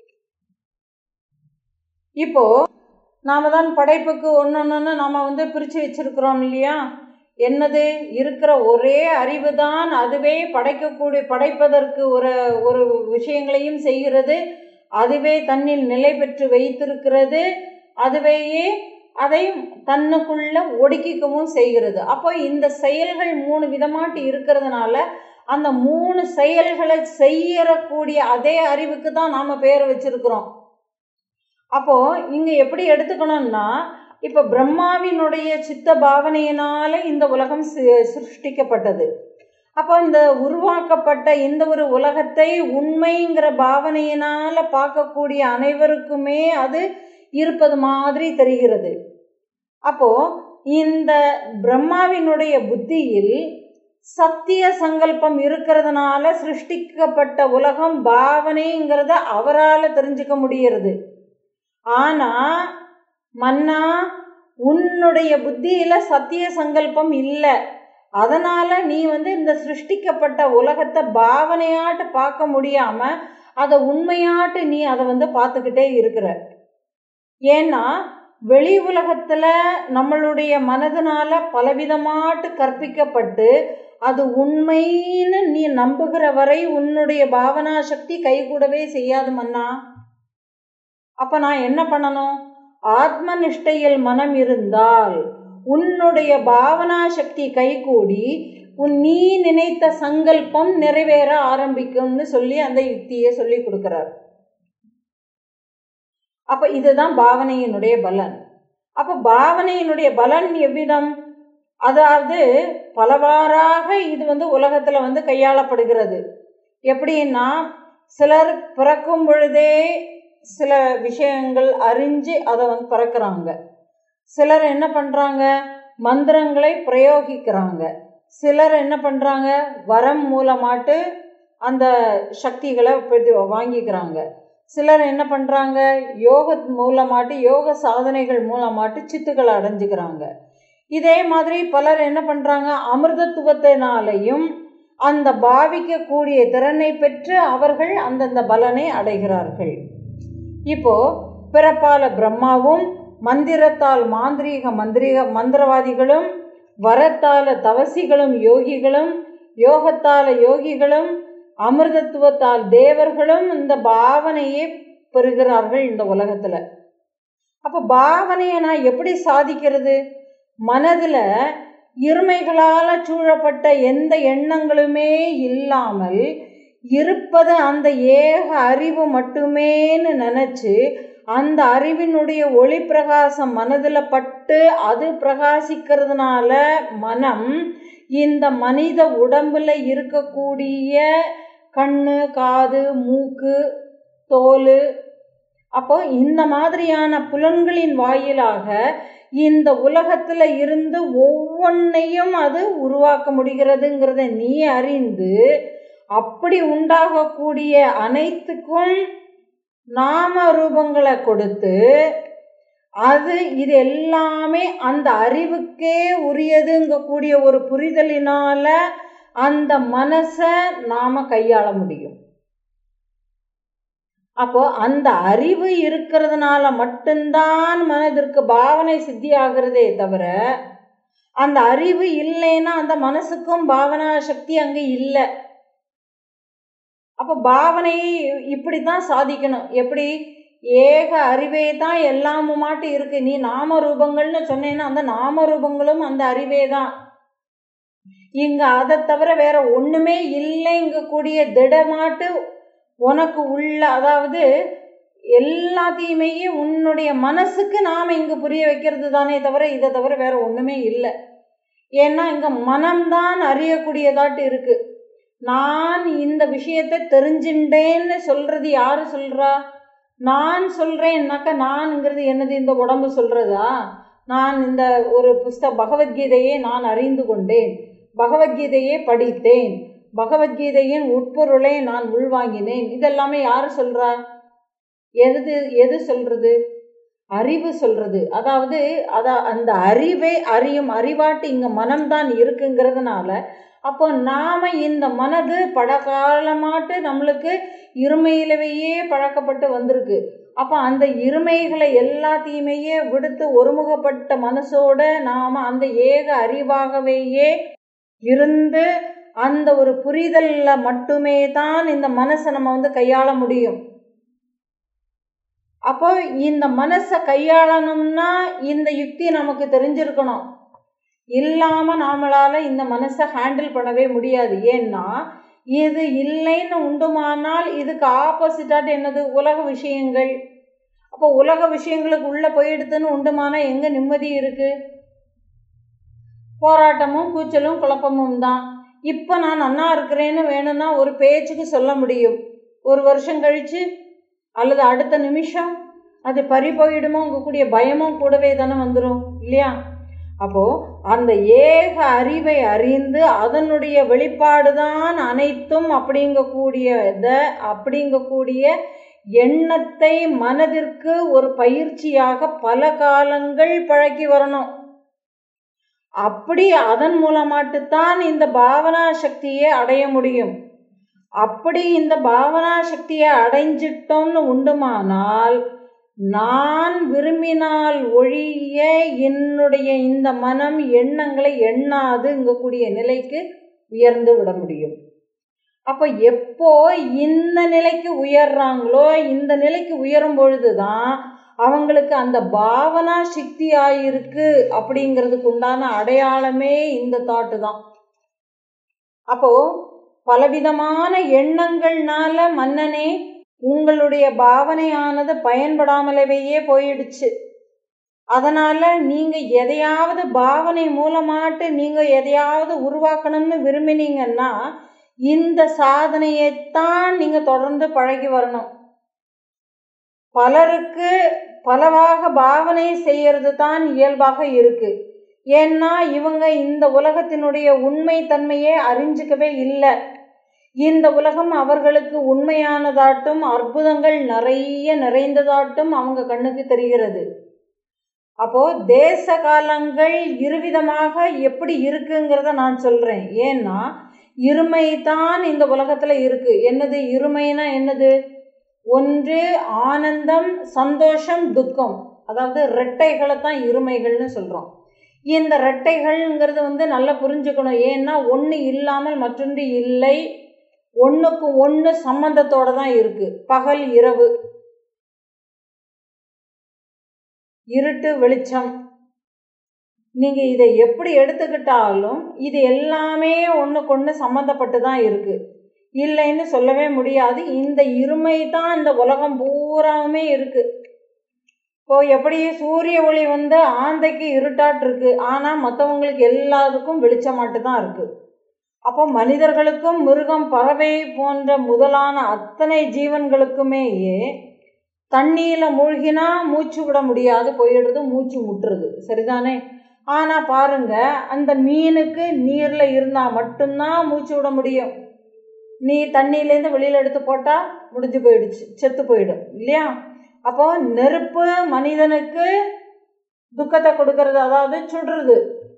[SPEAKER 1] இப்போ நாம தான் படைப்புக்கு ஒன்னொன்னு நாம வந்து பிரிச்சு வச்சிருக்கிறோம் இல்லையா என்னது இருக்கிற ஒரே அறிவு தான் அதுவே படைக்கக்கூடிய படைப்பதற்கு ஒரு ஒரு விஷயங்களையும் செய்கிறது அதுவே தன்னில் நிலை பெற்று வைத்திருக்கிறது அதுவேயே அதை தன்னுக்குள்ள ஒடுக்கிக்கவும் செய்கிறது அப்போ இந்த செயல்கள் மூணு விதமாட்டு இருக்கிறதுனால அந்த மூணு செயல்களை செய்யறக்கூடிய அதே அறிவுக்கு தான் நாம பேர் வச்சிருக்கிறோம் அப்போ இங்க எப்படி எடுத்துக்கணும்னா இப்ப பிரம்மாவினுடைய சித்த பாவனையினால இந்த உலகம் சிருஷ்டிக்கப்பட்டது அப்போ இந்த உருவாக்கப்பட்ட இந்த ஒரு உலகத்தை உண்மைங்கிற பாவனையினால பார்க்கக்கூடிய அனைவருக்குமே அது இருப்பது மாதிரி தெரிகிறது அப்போ இந்த பிரம்மாவினுடைய புத்தியில் சத்திய சங்கல்பம் இருக்கிறதுனால சிருஷ்டிக்கப்பட்ட உலகம் பாவனைங்கிறத அவரால் தெரிஞ்சுக்க முடிகிறது ஆனா மன்னா உன்னுடைய புத்தியில சத்திய சங்கல்பம் இல்லை அதனால நீ வந்து இந்த சிருஷ்டிக்கப்பட்ட உலகத்தை பாவனையாட்டு பார்க்க முடியாம அதை உண்மையாட்டு நீ அதை வந்து பார்த்துக்கிட்டே இருக்கிற ஏன்னா வெளி உலகத்துல நம்மளுடைய மனதினால பலவிதமாட்டு கற்பிக்கப்பட்டு அது உண்மைன்னு நீ நம்புகிற வரை உன்னுடைய பாவனா சக்தி கைகூடவே செய்யாது மன்னா அப்ப நான் என்ன பண்ணணும் ஆத்ம நிஷ்டையில் மனம் இருந்தால் உன்னுடைய பாவனா சக்தி கைகூடி உன் நீ நினைத்த சங்கல்பம் நிறைவேற ஆரம்பிக்கும்னு சொல்லி அந்த யுக்தியை சொல்லி கொடுக்கிறார் அப்ப இதுதான் பாவனையினுடைய பலன் அப்ப பாவனையினுடைய பலன் எவ்விதம் அதாவது பலவாறாக இது வந்து உலகத்துல வந்து கையாளப்படுகிறது எப்படின்னா சிலர் பிறக்கும் பொழுதே சில விஷயங்கள் அறிஞ்சு அதை வந்து பிறக்கிறாங்க சிலர் என்ன பண்றாங்க மந்திரங்களை பிரயோகிக்கிறாங்க சிலர் என்ன பண்றாங்க வரம் மூலமாட்டு அந்த சக்திகளை வாங்கிக்கிறாங்க சிலர் என்ன பண்றாங்க யோக மூலமாட்டு யோக சாதனைகள் மூலமாட்டு சித்துக்களை அடைஞ்சுக்கிறாங்க இதே மாதிரி பலர் என்ன பண்றாங்க அமிர்தத்துவத்தினாலையும் அந்த பாவிக்கக்கூடிய திறனை பெற்று அவர்கள் அந்தந்த பலனை அடைகிறார்கள் இப்போ பிறப்பால பிரம்மாவும் மந்திரத்தால் மாந்திரீக மந்திரிக மந்திரவாதிகளும் வரத்தால தவசிகளும் யோகிகளும் யோகத்தால யோகிகளும் அமிர்தத்துவத்தால் தேவர்களும் இந்த பாவனையை பெறுகிறார்கள் இந்த உலகத்துல அப்ப பாவனையை நான் எப்படி சாதிக்கிறது மனதுல இருமைகளால சூழப்பட்ட எந்த எண்ணங்களுமே இல்லாமல் இருப்பது அந்த ஏக அறிவு மட்டுமேன்னு நினைச்சு அந்த அறிவினுடைய ஒளி பிரகாசம் மனதில் பட்டு அது பிரகாசிக்கிறதுனால மனம் இந்த மனித உடம்புல இருக்கக்கூடிய கண்ணு காது மூக்கு தோல் அப்போ இந்த மாதிரியான புலன்களின் வாயிலாக இந்த உலகத்துல இருந்து ஒவ்வொன்னையும் அது உருவாக்க முடிகிறதுங்கிறத நீ அறிந்து அப்படி உண்டாகக்கூடிய அனைத்துக்கும் நாம ரூபங்களை கொடுத்து அது இது எல்லாமே அந்த அறிவுக்கே உரியதுங்கக்கூடிய ஒரு புரிதலினால அந்த மனசை நாம கையாள முடியும் அப்போ அந்த அறிவு இருக்கிறதுனால மட்டும்தான் மனதிற்கு பாவனை சித்தி ஆகிறதே தவிர அந்த அறிவு இல்லைன்னா அந்த மனசுக்கும் பாவனா சக்தி அங்க இல்லை அப்போ பாவனையை இப்படித்தான் சாதிக்கணும் எப்படி ஏக அறிவே தான் எல்லாமுமாட்டு இருக்கு நீ நாம ரூபங்கள்னு சொன்னேன்னா அந்த நாம ரூபங்களும் அந்த அறிவே தான் இங்க அதை தவிர வேற ஒண்ணுமே இல்லைங்கக்கூடிய திடமாட்டு உனக்கு உள்ள அதாவது எல்லாத்தையுமே உன்னுடைய மனசுக்கு நாம இங்க புரிய வைக்கிறது தானே தவிர இதை தவிர வேற ஒண்ணுமே இல்லை ஏன்னா இங்க மனம்தான் அறியக்கூடியதாட்டு இருக்கு நான் இந்த விஷயத்தை தெரிஞ்சுட்டேன்னு சொல்றது யாரு சொல்றா நான் சொல்றேன்னாக்கா நான்ங்கிறது என்னது இந்த உடம்பு சொல்றதா நான் இந்த ஒரு புஸ்த பகவத்கீதையை நான் அறிந்து கொண்டேன் பகவத்கீதையை படித்தேன் பகவத்கீதையின் உட்பொருளை நான் உள்வாங்கினேன் இதெல்லாமே யாரு சொல்றா எது எது சொல்றது அறிவு சொல்றது அதாவது அத அந்த அறிவை அறியும் அறிவாட்டு இங்க மனம்தான் இருக்குங்கிறதுனால அப்போ நாம இந்த மனது படகாலமாட்டு நம்மளுக்கு இருமையிலவையே பழக்கப்பட்டு வந்திருக்கு அப்போ அந்த இருமைகளை எல்லாத்தையுமே விடுத்து ஒருமுகப்பட்ட மனசோட நாம அந்த ஏக அறிவாகவேயே இருந்து அந்த ஒரு புரிதல்ல மட்டுமே தான் இந்த மனசை நம்ம வந்து கையாள முடியும் அப்போ இந்த மனசை கையாளணும்னா இந்த யுக்தி நமக்கு தெரிஞ்சிருக்கணும் இல்லாம நாமளால இந்த மனசை ஹேண்டில் பண்ணவே முடியாது ஏன்னா இது இல்லைன்னு உண்டுமானால் இதுக்கு ஆப்போசிட்டாட்டு என்னது உலக விஷயங்கள் அப்போ உலக விஷயங்களுக்கு உள்ள போயிடுதுன்னு உண்டுமானா எங்க நிம்மதி இருக்கு போராட்டமும் கூச்சலும் குழப்பமும் தான் இப்போ நான் நன்னா இருக்கிறேன்னு வேணும்னா ஒரு பேச்சுக்கு சொல்ல முடியும் ஒரு வருஷம் கழிச்சு அல்லது அடுத்த நிமிஷம் அது பறி போயிடுமோ கூடிய பயமும் கூடவே தானே வந்துடும் இல்லையா அப்போ அந்த ஏக அறிவை அறிந்து அதனுடைய வெளிப்பாடு தான் அனைத்தும் அப்படிங்கக்கூடிய இதை அப்படிங்கக்கூடிய எண்ணத்தை மனதிற்கு ஒரு பயிற்சியாக பல காலங்கள் பழக்கி வரணும் அப்படி அதன் மூலமாட்டுத்தான் இந்த பாவனா சக்தியை அடைய முடியும் அப்படி இந்த பாவனா சக்தியை அடைஞ்சிட்டோம்னு உண்டுமானால் நான் விரும்பினால் ஒழிய என்னுடைய இந்த மனம் எண்ணங்களை எண்ணாதுங்கக்கூடிய நிலைக்கு உயர்ந்து விட முடியும் அப்போ எப்போ இந்த நிலைக்கு உயர்றாங்களோ இந்த நிலைக்கு உயரும் பொழுதுதான் அவங்களுக்கு அந்த பாவனா சக்தி ஆயிருக்கு அப்படிங்கிறதுக்கு உண்டான அடையாளமே இந்த தாட்டு தான் அப்போ பலவிதமான எண்ணங்கள்னால மன்னனே உங்களுடைய பாவனையானது பயன்படாமலவே போயிடுச்சு அதனால நீங்க எதையாவது பாவனை மூலமாட்டு நீங்க எதையாவது உருவாக்கணும்னு விரும்பினீங்கன்னா இந்த சாதனையைத்தான் நீங்க தொடர்ந்து பழகி வரணும் பலருக்கு பலவாக பாவனை செய்யறது தான் இயல்பாக இருக்கு ஏன்னா இவங்க இந்த உலகத்தினுடைய உண்மை தன்மையே அறிஞ்சிக்கவே இல்லை இந்த உலகம் அவர்களுக்கு உண்மையானதாட்டும் அற்புதங்கள் நிறைய நிறைந்ததாட்டும் அவங்க கண்ணுக்கு தெரிகிறது அப்போ தேச காலங்கள் இருவிதமாக எப்படி இருக்குங்கிறத நான் சொல்றேன் ஏன்னா இருமை தான் இந்த உலகத்துல இருக்கு என்னது இருமைனா என்னது ஒன்று ஆனந்தம் சந்தோஷம் துக்கம் அதாவது ரெட்டைகளை தான் இருமைகள்னு சொல்றோம் இந்த ரெட்டைகள்ங்கிறது வந்து நல்லா புரிஞ்சுக்கணும் ஏன்னா ஒன்று இல்லாமல் மற்றொன்று இல்லை ஒன்றுக்கு ஒன்று சம்பந்தத்தோட தான் இருக்கு பகல் இரவு இருட்டு வெளிச்சம் நீங்க இதை எப்படி எடுத்துக்கிட்டாலும் இது எல்லாமே ஒன்றுக்கு ஒன்று சம்மந்தப்பட்டு தான் இருக்கு இல்லைன்னு சொல்லவே முடியாது இந்த இருமை தான் இந்த உலகம் பூராவுமே இருக்கு இப்போ எப்படி சூரிய ஒளி வந்து ஆந்தைக்கு இருட்டாட்டு இருக்கு ஆனால் மற்றவங்களுக்கு எல்லாத்துக்கும் வெளிச்சமாட்டு தான் இருக்கு அப்போ மனிதர்களுக்கும் மிருகம் பறவை போன்ற முதலான அத்தனை ஜீவன்களுக்குமேயே தண்ணியில் மூழ்கினா மூச்சு விட முடியாது போயிடுறது மூச்சு முட்டுறது சரிதானே ஆனால் பாருங்க அந்த மீனுக்கு நீரில் இருந்தால் மட்டும்தான் மூச்சு விட முடியும் நீ தண்ணியிலேருந்து வெளியில் எடுத்து போட்டால் முடிஞ்சு போயிடுச்சு செத்து போயிடும் இல்லையா அப்போ நெருப்பு மனிதனுக்கு துக்கத்தை கொடுக்கறது அதாவது சுடுறது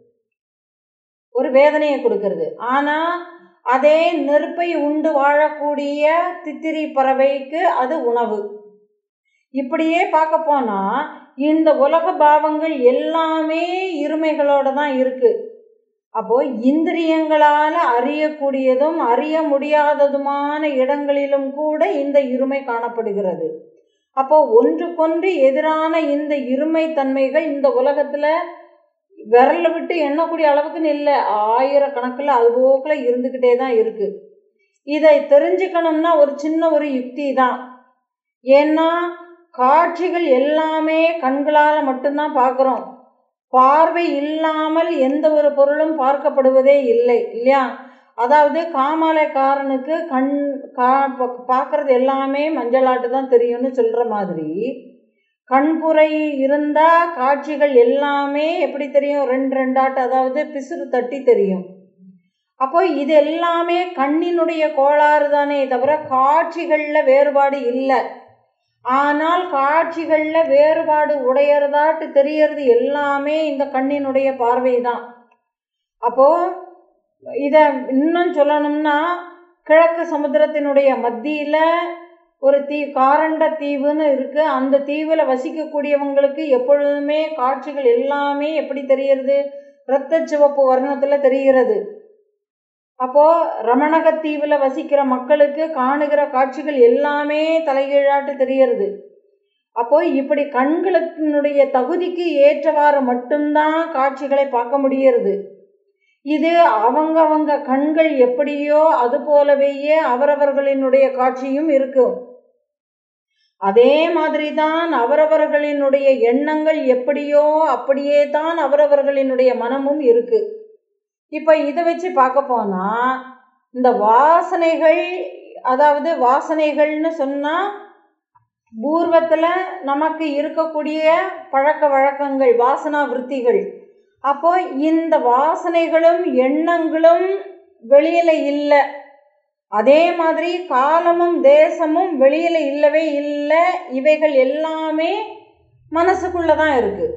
[SPEAKER 1] ஒரு வேதனையை கொடுக்கறது ஆனால் அதே நெருப்பை உண்டு வாழக்கூடிய தித்திரி பறவைக்கு அது உணவு இப்படியே பார்க்க போனா இந்த உலக பாவங்கள் எல்லாமே இருமைகளோட தான் இருக்கு அப்போ இந்திரியங்களால அறியக்கூடியதும் அறிய முடியாததுமான இடங்களிலும் கூட இந்த இருமை காணப்படுகிறது அப்போ ஒன்றுக்கொன்று எதிரான இந்த இருமை தன்மைகள் இந்த உலகத்துல விரல விட்டு எண்ணக்கூடிய அளவுக்குன்னு இல்லை ஆயிரக்கணக்கில் அது போக்கில் இருந்துக்கிட்டே தான் இருக்கு இதை தெரிஞ்சுக்கணும்னா ஒரு சின்ன ஒரு யுக்தி தான் ஏன்னா காட்சிகள் எல்லாமே கண்களால் மட்டும்தான் பார்க்குறோம் பார்வை இல்லாமல் எந்த ஒரு பொருளும் பார்க்கப்படுவதே இல்லை இல்லையா அதாவது காமாலைக்காரனுக்கு கண் கா பார்க்கறது எல்லாமே மஞ்சளாட்டு தான் தெரியும்னு சொல்கிற மாதிரி கண்புரை இருந்தால் காட்சிகள் எல்லாமே எப்படி தெரியும் ரெண்டு ரெண்டாட்டு அதாவது பிசுறு தட்டி தெரியும் அப்போ இது எல்லாமே கண்ணினுடைய கோளாறு தானே தவிர காட்சிகளில் வேறுபாடு இல்லை ஆனால் காட்சிகளில் வேறுபாடு உடையறதாட்டு தெரியறது எல்லாமே இந்த கண்ணினுடைய பார்வை தான் அப்போ இதை இன்னும் சொல்லணும்னா கிழக்கு சமுத்திரத்தினுடைய மத்தியில் ஒரு தீ காரண்ட தீவுன்னு இருக்கு அந்த தீவில் வசிக்கக்கூடியவங்களுக்கு எப்பொழுதுமே காட்சிகள் எல்லாமே எப்படி தெரியறது இரத்த சிவப்பு வர்ணத்தில் தெரிகிறது அப்போ ரமணக தீவில் வசிக்கிற மக்களுக்கு காணுகிற காட்சிகள் எல்லாமே தலைகீழாட்டு தெரியறது அப்போ இப்படி கண்களுடைய தகுதிக்கு ஏற்றவாறு மட்டும்தான் காட்சிகளை பார்க்க முடியறது இது அவங்க அவங்க கண்கள் எப்படியோ அது போலவேயே அவரவர்களினுடைய காட்சியும் இருக்கும் அதே மாதிரி தான் அவரவர்களினுடைய எண்ணங்கள் எப்படியோ அப்படியே தான் அவரவர்களினுடைய மனமும் இருக்கு இப்போ இதை வச்சு பார்க்க போனா இந்த வாசனைகள் அதாவது வாசனைகள்னு சொன்னா பூர்வத்தில் நமக்கு இருக்கக்கூடிய பழக்க வழக்கங்கள் வாசனா விற்த்திகள் அப்போ இந்த வாசனைகளும் எண்ணங்களும் வெளியில இல்லை அதே மாதிரி காலமும் தேசமும் வெளியில இல்லவே இல்லை இவைகள் எல்லாமே மனசுக்குள்ள தான் இருக்கு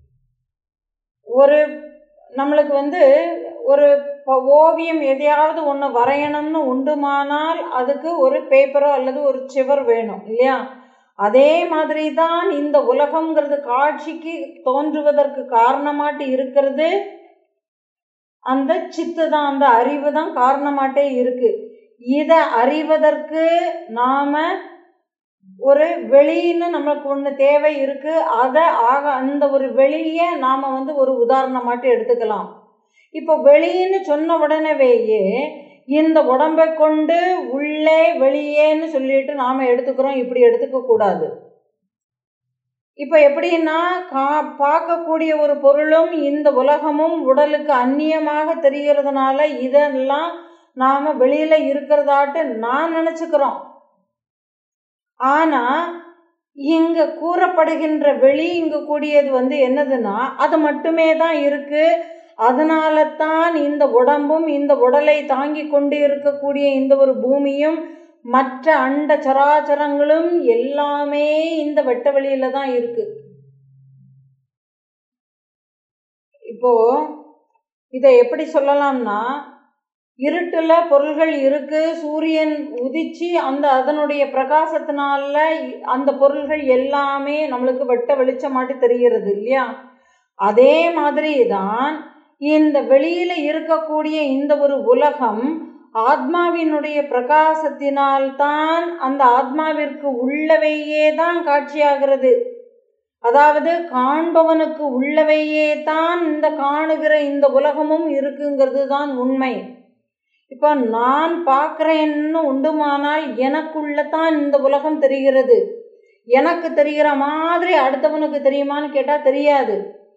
[SPEAKER 1] ஒரு நம்மளுக்கு வந்து ஒரு ப- ஓவியம் எதையாவது ஒன்று வரையணும்னு உண்டுமானால் அதுக்கு ஒரு பேப்பரோ அல்லது ஒரு சுவர் வேணும் இல்லையா அதே மாதிரி தான் இந்த உலகம்ங்கிறது காட்சிக்கு தோன்றுவதற்கு காரணமாட்டு இருக்கிறது அந்த சித்து தான் அந்த அறிவு தான் காரணமாட்டே இருக்கு இதை அறிவதற்கு நாம ஒரு வெளின்னு நம்மளுக்கு ஒன்று தேவை இருக்கு அதை ஆக அந்த ஒரு வெளியை நாம வந்து ஒரு உதாரணமாட்டு எடுத்துக்கலாம் இப்போ வெளின்னு சொன்ன உடனேவேயே இந்த உடம்பை கொண்டு உள்ளே வெளியேன்னு சொல்லிட்டு நாம எடுத்துக்கிறோம் இப்படி எடுத்துக்க கூடாது இப்போ எப்படின்னா கா பார்க்கக்கூடிய ஒரு பொருளும் இந்த உலகமும் உடலுக்கு அந்நியமாக தெரிகிறதுனால இதெல்லாம் நாம வெளியில இருக்கிறதாட்டு நான் நினைச்சுக்கிறோம் ஆனா இங்க கூறப்படுகின்ற வெளி இங்க கூடியது வந்து என்னதுன்னா அது மட்டுமே தான் இருக்கு அதனால தான் இந்த உடம்பும் இந்த உடலை தாங்கி கொண்டு இருக்கக்கூடிய இந்த ஒரு பூமியும் மற்ற அண்ட சராச்சரங்களும் எல்லாமே இந்த வெட்ட வெளியில தான் இருக்கு இப்போ இதை எப்படி சொல்லலாம்னா இருட்டுல பொருள்கள் இருக்கு சூரியன் உதிச்சு அந்த அதனுடைய பிரகாசத்தினால இ- அந்த பொருள்கள் எல்லாமே நம்மளுக்கு வெட்ட வெளிச்சமாட்டு தெரிகிறது இல்லையா அதே மாதிரி தான் இந்த வெளியில இருக்கக்கூடிய இந்த ஒரு உலகம் ஆத்மாவினுடைய பிரகாசத்தினால் தான் அந்த ஆத்மாவிற்கு உள்ளவையே தான் காட்சியாகிறது அதாவது காண்பவனுக்கு உள்ளவையே தான் இந்த காணுகிற இந்த உலகமும் இருக்குங்கிறது தான் உண்மை இப்போ நான் பார்க்குறேன்னு உண்டுமானால் எனக்குள்ள தான் இந்த உலகம் தெரிகிறது எனக்கு தெரிகிற மாதிரி அடுத்தவனுக்கு தெரியுமான்னு கேட்டால் தெரியாது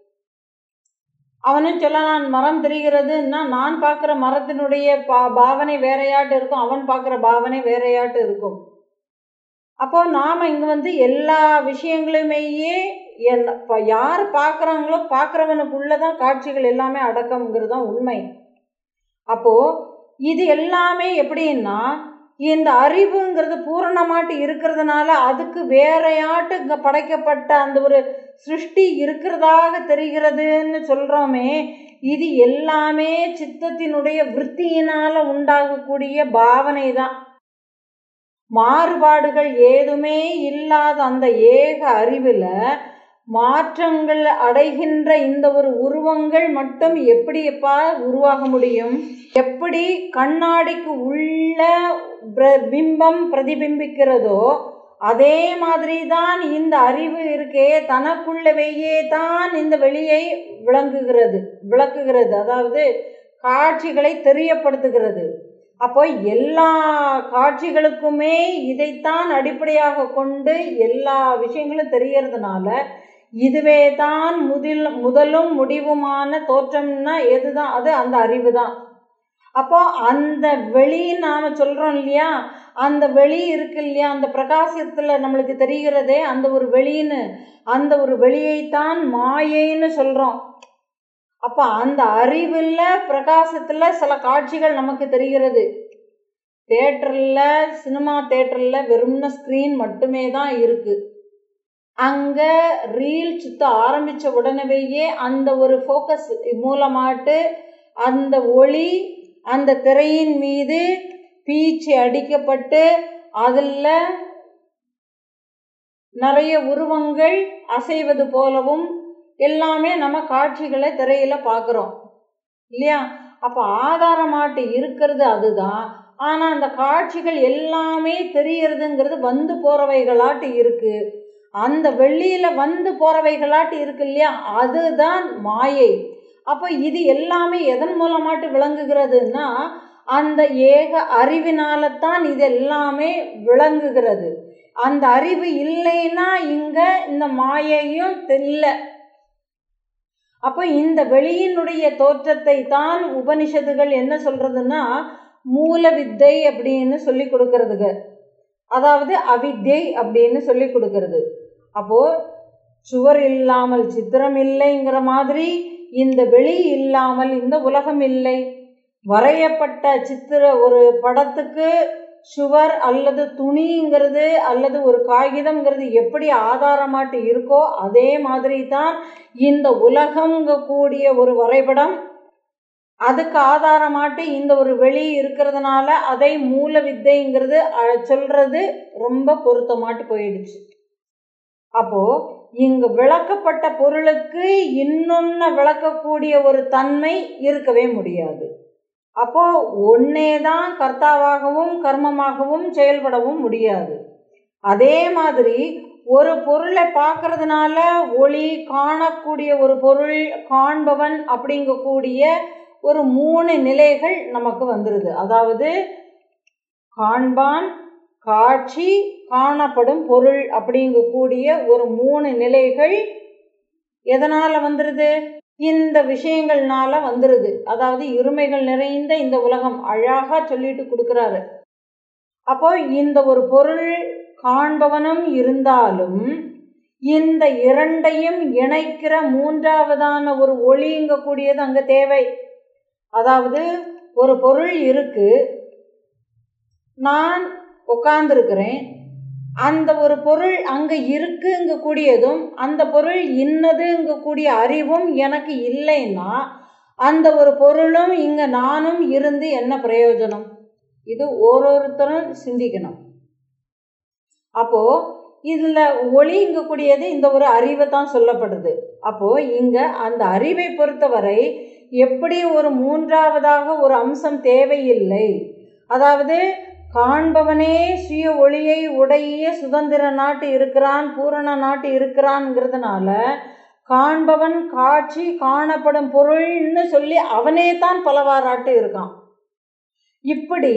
[SPEAKER 1] அவனும் சொல்லலாம் மரம் தெரிகிறதுன்னா நான் பார்க்குற மரத்தினுடைய பா பாவனை வேறையாட்டு இருக்கும் அவன் பார்க்குற பாவனை வேறையாட்டு இருக்கும் அப்போ நாம் இங்கே வந்து எல்லா விஷயங்களுமேயே என்ன இப்போ யார் பார்க்குறாங்களோ பார்க்குறவனுக்குள்ளே தான் காட்சிகள் எல்லாமே அடக்கம்ங்கிறது தான் உண்மை அப்போது இது எல்லாமே எப்படின்னா இந்த அறிவுங்கிறது பூரணமாட்டு இருக்கிறதுனால அதுக்கு வேறையாட்டு இங்கே படைக்கப்பட்ட அந்த ஒரு சிருஷ்டி இருக்கிறதாக தெரிகிறதுன்னு சொல்கிறோமே இது எல்லாமே சித்தத்தினுடைய விற்த்தியினால் உண்டாகக்கூடிய பாவனை தான் மாறுபாடுகள் ஏதுமே இல்லாத அந்த ஏக அறிவில் மாற்றங்கள் அடைகின்ற இந்த ஒரு உருவங்கள் மட்டும் எப்படி எப்பா உருவாக முடியும் எப்படி கண்ணாடிக்கு உள்ள பிர- பிம்பம் பிரதிபிம்பிக்கிறதோ அதே மாதிரி தான் இந்த அறிவு இருக்கே தனக்குள்ளவையே தான் இந்த வெளியை விளங்குகிறது விளக்குகிறது அதாவது காட்சிகளை தெரியப்படுத்துகிறது அப்போ எல்லா காட்சிகளுக்குமே இதைத்தான் அடிப்படையாக கொண்டு எல்லா விஷயங்களும் தெரியறதுனால இதுவே தான் முதல் முதலும் முடிவுமான தோற்றம்னா எதுதான் அது அந்த அறிவு தான் அப்போ அந்த வெளி நாம சொல்றோம் இல்லையா அந்த வெளி இருக்கு இல்லையா அந்த பிரகாசத்துல நம்மளுக்கு தெரிகிறதே அந்த ஒரு வெளின்னு அந்த ஒரு வெளியைத்தான் மாயைன்னு சொல்றோம் அப்ப அந்த அறிவுல பிரகாசத்துல சில காட்சிகள் நமக்கு தெரிகிறது தேட்டர்ல சினிமா தேட்டர்ல வெறும்ன ஸ்க்ரீன் மட்டுமே தான் இருக்கு அங்க ரீல் சுத்த ஆரம்பிச்ச உடனேயே அந்த ஒரு ஃபோக்கஸ் மூலமாட்டு அந்த ஒளி அந்த திரையின் மீது பீச்சு அடிக்கப்பட்டு அதில் நிறைய உருவங்கள் அசைவது போலவும் எல்லாமே நம்ம காட்சிகளை திரையில பார்க்குறோம் இல்லையா அப்போ ஆதாரமாட்டு இருக்கிறது அதுதான் ஆனால் அந்த காட்சிகள் எல்லாமே தெரியறதுங்கிறது வந்து போகிறவைகளாட்டு இருக்கு அந்த வெள்ளியில வந்து போகிறவைகளாட்டு இருக்கு இல்லையா அதுதான் மாயை அப்போ இது எல்லாமே எதன் மூலமாட்டு விளங்குகிறதுன்னா அந்த ஏக அறிவினால தான் இது எல்லாமே விளங்குகிறது அந்த அறிவு இல்லைன்னா இங்க இந்த மாயையும் இல்லை அப்போ இந்த வெளியினுடைய தோற்றத்தை தான் உபனிஷத்துகள் என்ன சொல்றதுன்னா மூல வித்தை அப்படின்னு சொல்லி கொடுக்கறதுங்க அதாவது அவித்யை அப்படின்னு சொல்லி கொடுக்கறது அப்போ சுவர் இல்லாமல் சித்திரம் இல்லைங்கிற மாதிரி இந்த வெளி இல்லாமல் இந்த உலகம் இல்லை வரையப்பட்ட சித்திர ஒரு படத்துக்கு சுவர் அல்லது துணிங்கிறது அல்லது ஒரு காகிதம்ங்கிறது எப்படி ஆதாரமாட்டு இருக்கோ அதே மாதிரி தான் இந்த உலகங்க கூடிய ஒரு வரைபடம் அதுக்கு ஆதாரமாட்டு இந்த ஒரு வெளி இருக்கிறதுனால அதை மூல வித்தைங்கிறது சொல்றது ரொம்ப பொருத்தமாட்டு போயிடுச்சு அப்போ இங்கு விளக்கப்பட்ட பொருளுக்கு இன்னொன்னு விளக்கக்கூடிய ஒரு தன்மை இருக்கவே முடியாது அப்போ ஒன்னே தான் கர்த்தாவாகவும் கர்மமாகவும் செயல்படவும் முடியாது அதே மாதிரி ஒரு பொருளை பார்க்கறதுனால ஒளி காணக்கூடிய ஒரு பொருள் காண்பவன் அப்படிங்கக்கூடிய ஒரு மூணு நிலைகள் நமக்கு வந்துடுது அதாவது காண்பான் காட்சி காணப்படும் பொருள் அப்படிங்கக்கூடிய ஒரு மூணு நிலைகள் எதனால் வந்துடுது இந்த விஷயங்கள்னால வந்துடுது அதாவது இருமைகள் நிறைந்த இந்த உலகம் அழகாக சொல்லிட்டு கொடுக்குறாரு அப்போ இந்த ஒரு பொருள் காண்பவனும் இருந்தாலும் இந்த இரண்டையும் இணைக்கிற மூன்றாவதான ஒரு ஒளிங்கக்கூடியது அங்கே தேவை அதாவது ஒரு பொருள் இருக்கு நான் உட்கார்ந்துருக்கிறேன் அந்த ஒரு பொருள் அங்கே இருக்குங்க கூடியதும் அந்த பொருள் இன்னதுங்க கூடிய அறிவும் எனக்கு இல்லைன்னா அந்த ஒரு பொருளும் இங்கே நானும் இருந்து என்ன பிரயோஜனம் இது ஓரோருத்தரும் சிந்திக்கணும் அப்போ இதில் ஒளிங்கக்கூடியது இந்த ஒரு அறிவை தான் சொல்லப்படுது அப்போ இங்கே அந்த அறிவை பொறுத்தவரை எப்படி ஒரு மூன்றாவதாக ஒரு அம்சம் தேவையில்லை அதாவது காண்பவனே சுய ஒளியை உடைய சுதந்திர நாட்டு இருக்கிறான் பூரண நாட்டு இருக்கிறான்ங்கிறதுனால காண்பவன் காட்சி காணப்படும் பொருள்னு சொல்லி அவனே தான் பலவாறாட்டு இருக்கான் இப்படி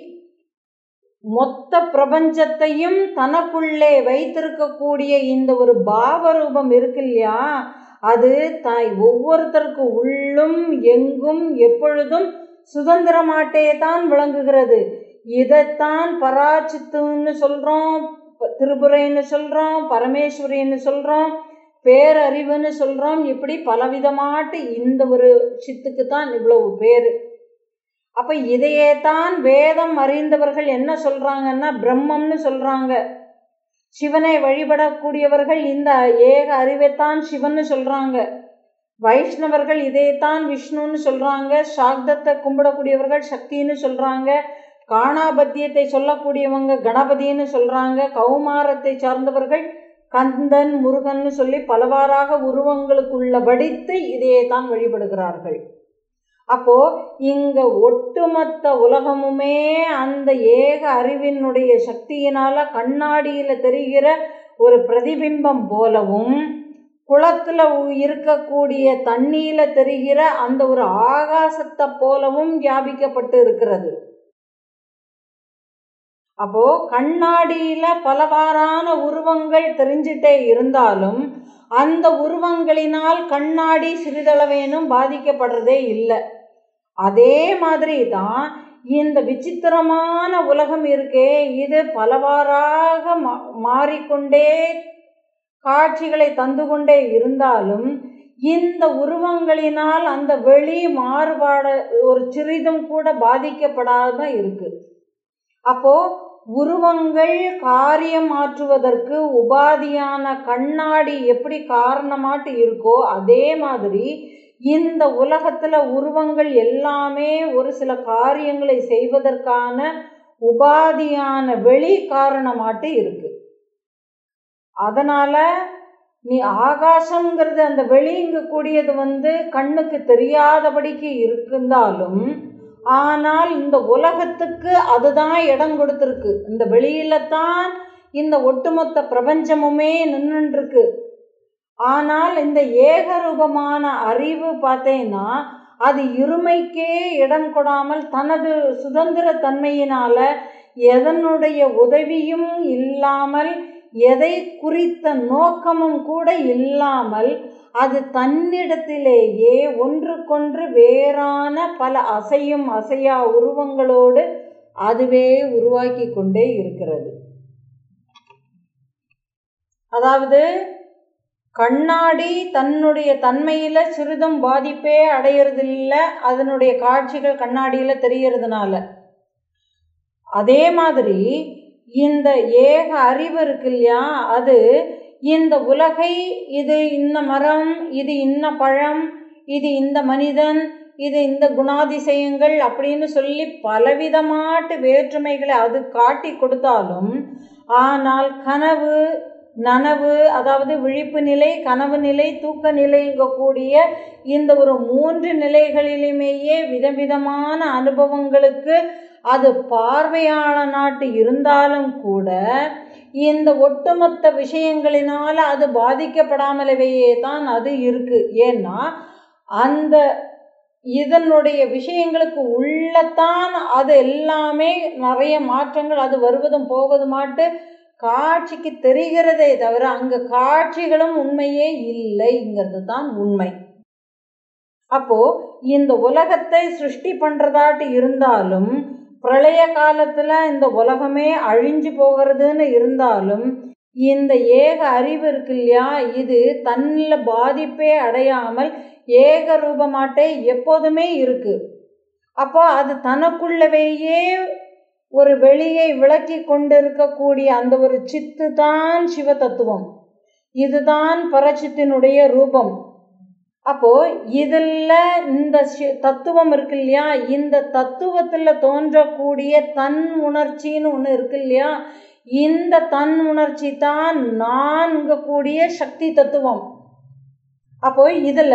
[SPEAKER 1] மொத்த பிரபஞ்சத்தையும் தனக்குள்ளே வைத்திருக்கக்கூடிய இந்த ஒரு பாவரூபம் இருக்கு இல்லையா அது தாய் ஒவ்வொருத்தருக்கு உள்ளும் எங்கும் எப்பொழுதும் சுதந்திரமாட்டே தான் விளங்குகிறது இதைத்தான் பராச்சித்துன்னு சொல்கிறோம் திருபுரைன்னு சொல்கிறோம் பரமேஸ்வரின்னு சொல்கிறோம் பேரறிவுன்னு சொல்கிறோம் இப்படி பலவிதமாட்டு இந்த ஒரு சித்துக்கு தான் இவ்வளவு பேர் அப்போ இதையே தான் வேதம் அறிந்தவர்கள் என்ன சொல்கிறாங்கன்னா பிரம்மம்னு சொல்கிறாங்க சிவனை வழிபடக்கூடியவர்கள் இந்த ஏக அறிவைத்தான் சிவன்னு சொல்கிறாங்க வைஷ்ணவர்கள் இதைத்தான் விஷ்ணுன்னு சொல்கிறாங்க சாக்தத்தை கும்பிடக்கூடியவர்கள் சக்தின்னு சொல்கிறாங்க காணாபத்தியத்தை சொல்லக்கூடியவங்க கணபதின்னு சொல்கிறாங்க கௌமாரத்தை சார்ந்தவர்கள் கந்தன் முருகன்னு சொல்லி பலவாறாக உருவங்களுக்குள்ள படித்து இதையே தான் வழிபடுகிறார்கள் அப்போ இங்க ஒட்டுமொத்த உலகமுமே அந்த ஏக அறிவினுடைய சக்தியினால கண்ணாடியில தெரிகிற ஒரு பிரதிபிம்பம் போலவும் குளத்துல இருக்கக்கூடிய தண்ணீர்ல தெரிகிற அந்த ஒரு ஆகாசத்தை போலவும் வியாபிக்கப்பட்டு இருக்கிறது அப்போ கண்ணாடியில பலவாறான உருவங்கள் தெரிஞ்சிட்டே இருந்தாலும் அந்த உருவங்களினால் கண்ணாடி சிறிதளவேனும் பாதிக்கப்படுறதே இல்லை அதே மாதிரி தான் இந்த விசித்திரமான உலகம் இருக்கே இது பலவாறாக மா மாறிக்கொண்டே காட்சிகளை தந்து கொண்டே இருந்தாலும் இந்த உருவங்களினால் அந்த வெளி மாறுபாடு ஒரு சிறிதும் கூட பாதிக்கப்படாம இருக்கு அப்போ உருவங்கள் காரியம் ஆற்றுவதற்கு உபாதியான கண்ணாடி எப்படி காரணமாட்டு இருக்கோ அதே மாதிரி இந்த உலகத்துல உருவங்கள் எல்லாமே ஒரு சில காரியங்களை செய்வதற்கான உபாதியான வெளி காரணமாட்டு இருக்கு அதனால நீ ஆகாசம்ங்கிறது அந்த வெளிங்க கூடியது வந்து கண்ணுக்கு தெரியாதபடிக்கு இருந்தாலும் ஆனால் இந்த உலகத்துக்கு அதுதான் இடம் கொடுத்துருக்கு இந்த வெளியில தான் இந்த ஒட்டுமொத்த பிரபஞ்சமுமே நின்றுருக்கு ஆனால் இந்த ஏகரூபமான அறிவு பார்த்தேன்னா அது இருமைக்கே இடம் கொடாமல் தனது சுதந்திர தன்மையினால எதனுடைய உதவியும் இல்லாமல் எதை குறித்த நோக்கமும் கூட இல்லாமல் அது தன்னிடத்திலேயே ஒன்றுக்கொன்று வேறான பல அசையும் அசையா உருவங்களோடு அதுவே உருவாக்கி கொண்டே இருக்கிறது அதாவது கண்ணாடி தன்னுடைய தன்மையில சிறிதும் பாதிப்பே அடையறதில்ல அதனுடைய காட்சிகள் கண்ணாடியில தெரியறதுனால அதே மாதிரி இந்த ஏக அறிவு இருக்கு இல்லையா அது இந்த உலகை இது இந்த மரம் இது இன்ன பழம் இது இந்த மனிதன் இது இந்த குணாதிசயங்கள் அப்படின்னு சொல்லி பலவிதமாட்டு வேற்றுமைகளை அது காட்டி கொடுத்தாலும் ஆனால் கனவு நனவு அதாவது விழிப்பு நிலை கனவு நிலை தூக்க நிலைங்கக்கூடிய இந்த ஒரு மூன்று நிலைகளிலுமேயே விதவிதமான அனுபவங்களுக்கு அது பார்வையாளனாட்டு இருந்தாலும் கூட இந்த ஒட்டுமொத்த விஷயங்களினால அது பாதிக்கப்படாமலவையே தான் அது இருக்கு ஏன்னா அந்த இதனுடைய விஷயங்களுக்கு உள்ளத்தான் அது எல்லாமே நிறைய மாற்றங்கள் அது வருவதும் போவதுமாட்டு காட்சிக்கு தெரிகிறதே தவிர அங்க காட்சிகளும் உண்மையே இல்லைங்கிறது தான் உண்மை அப்போ இந்த உலகத்தை சிருஷ்டி பண்றதாட்டு இருந்தாலும் பிரளய காலத்துல இந்த உலகமே அழிஞ்சு போகிறதுன்னு இருந்தாலும் இந்த ஏக அறிவு இருக்கு இல்லையா இது தன்னில் பாதிப்பே அடையாமல் ஏக ரூபமாட்டே எப்போதுமே இருக்கு அப்போ அது தனக்குள்ளவேயே ஒரு வெளியை விளக்கி கொண்டிருக்கக்கூடிய அந்த ஒரு சித்து தான் சிவ தத்துவம் இதுதான் பரச்சித்தினுடைய ரூபம் அப்போ இதில் இந்த தத்துவம் இருக்கு இல்லையா இந்த தத்துவத்தில் தோன்றக்கூடிய தன் உணர்ச்சின்னு ஒன்று இருக்கு இல்லையா இந்த தன் உணர்ச்சி தான் நான்கக்கூடிய சக்தி தத்துவம் அப்போ இதில்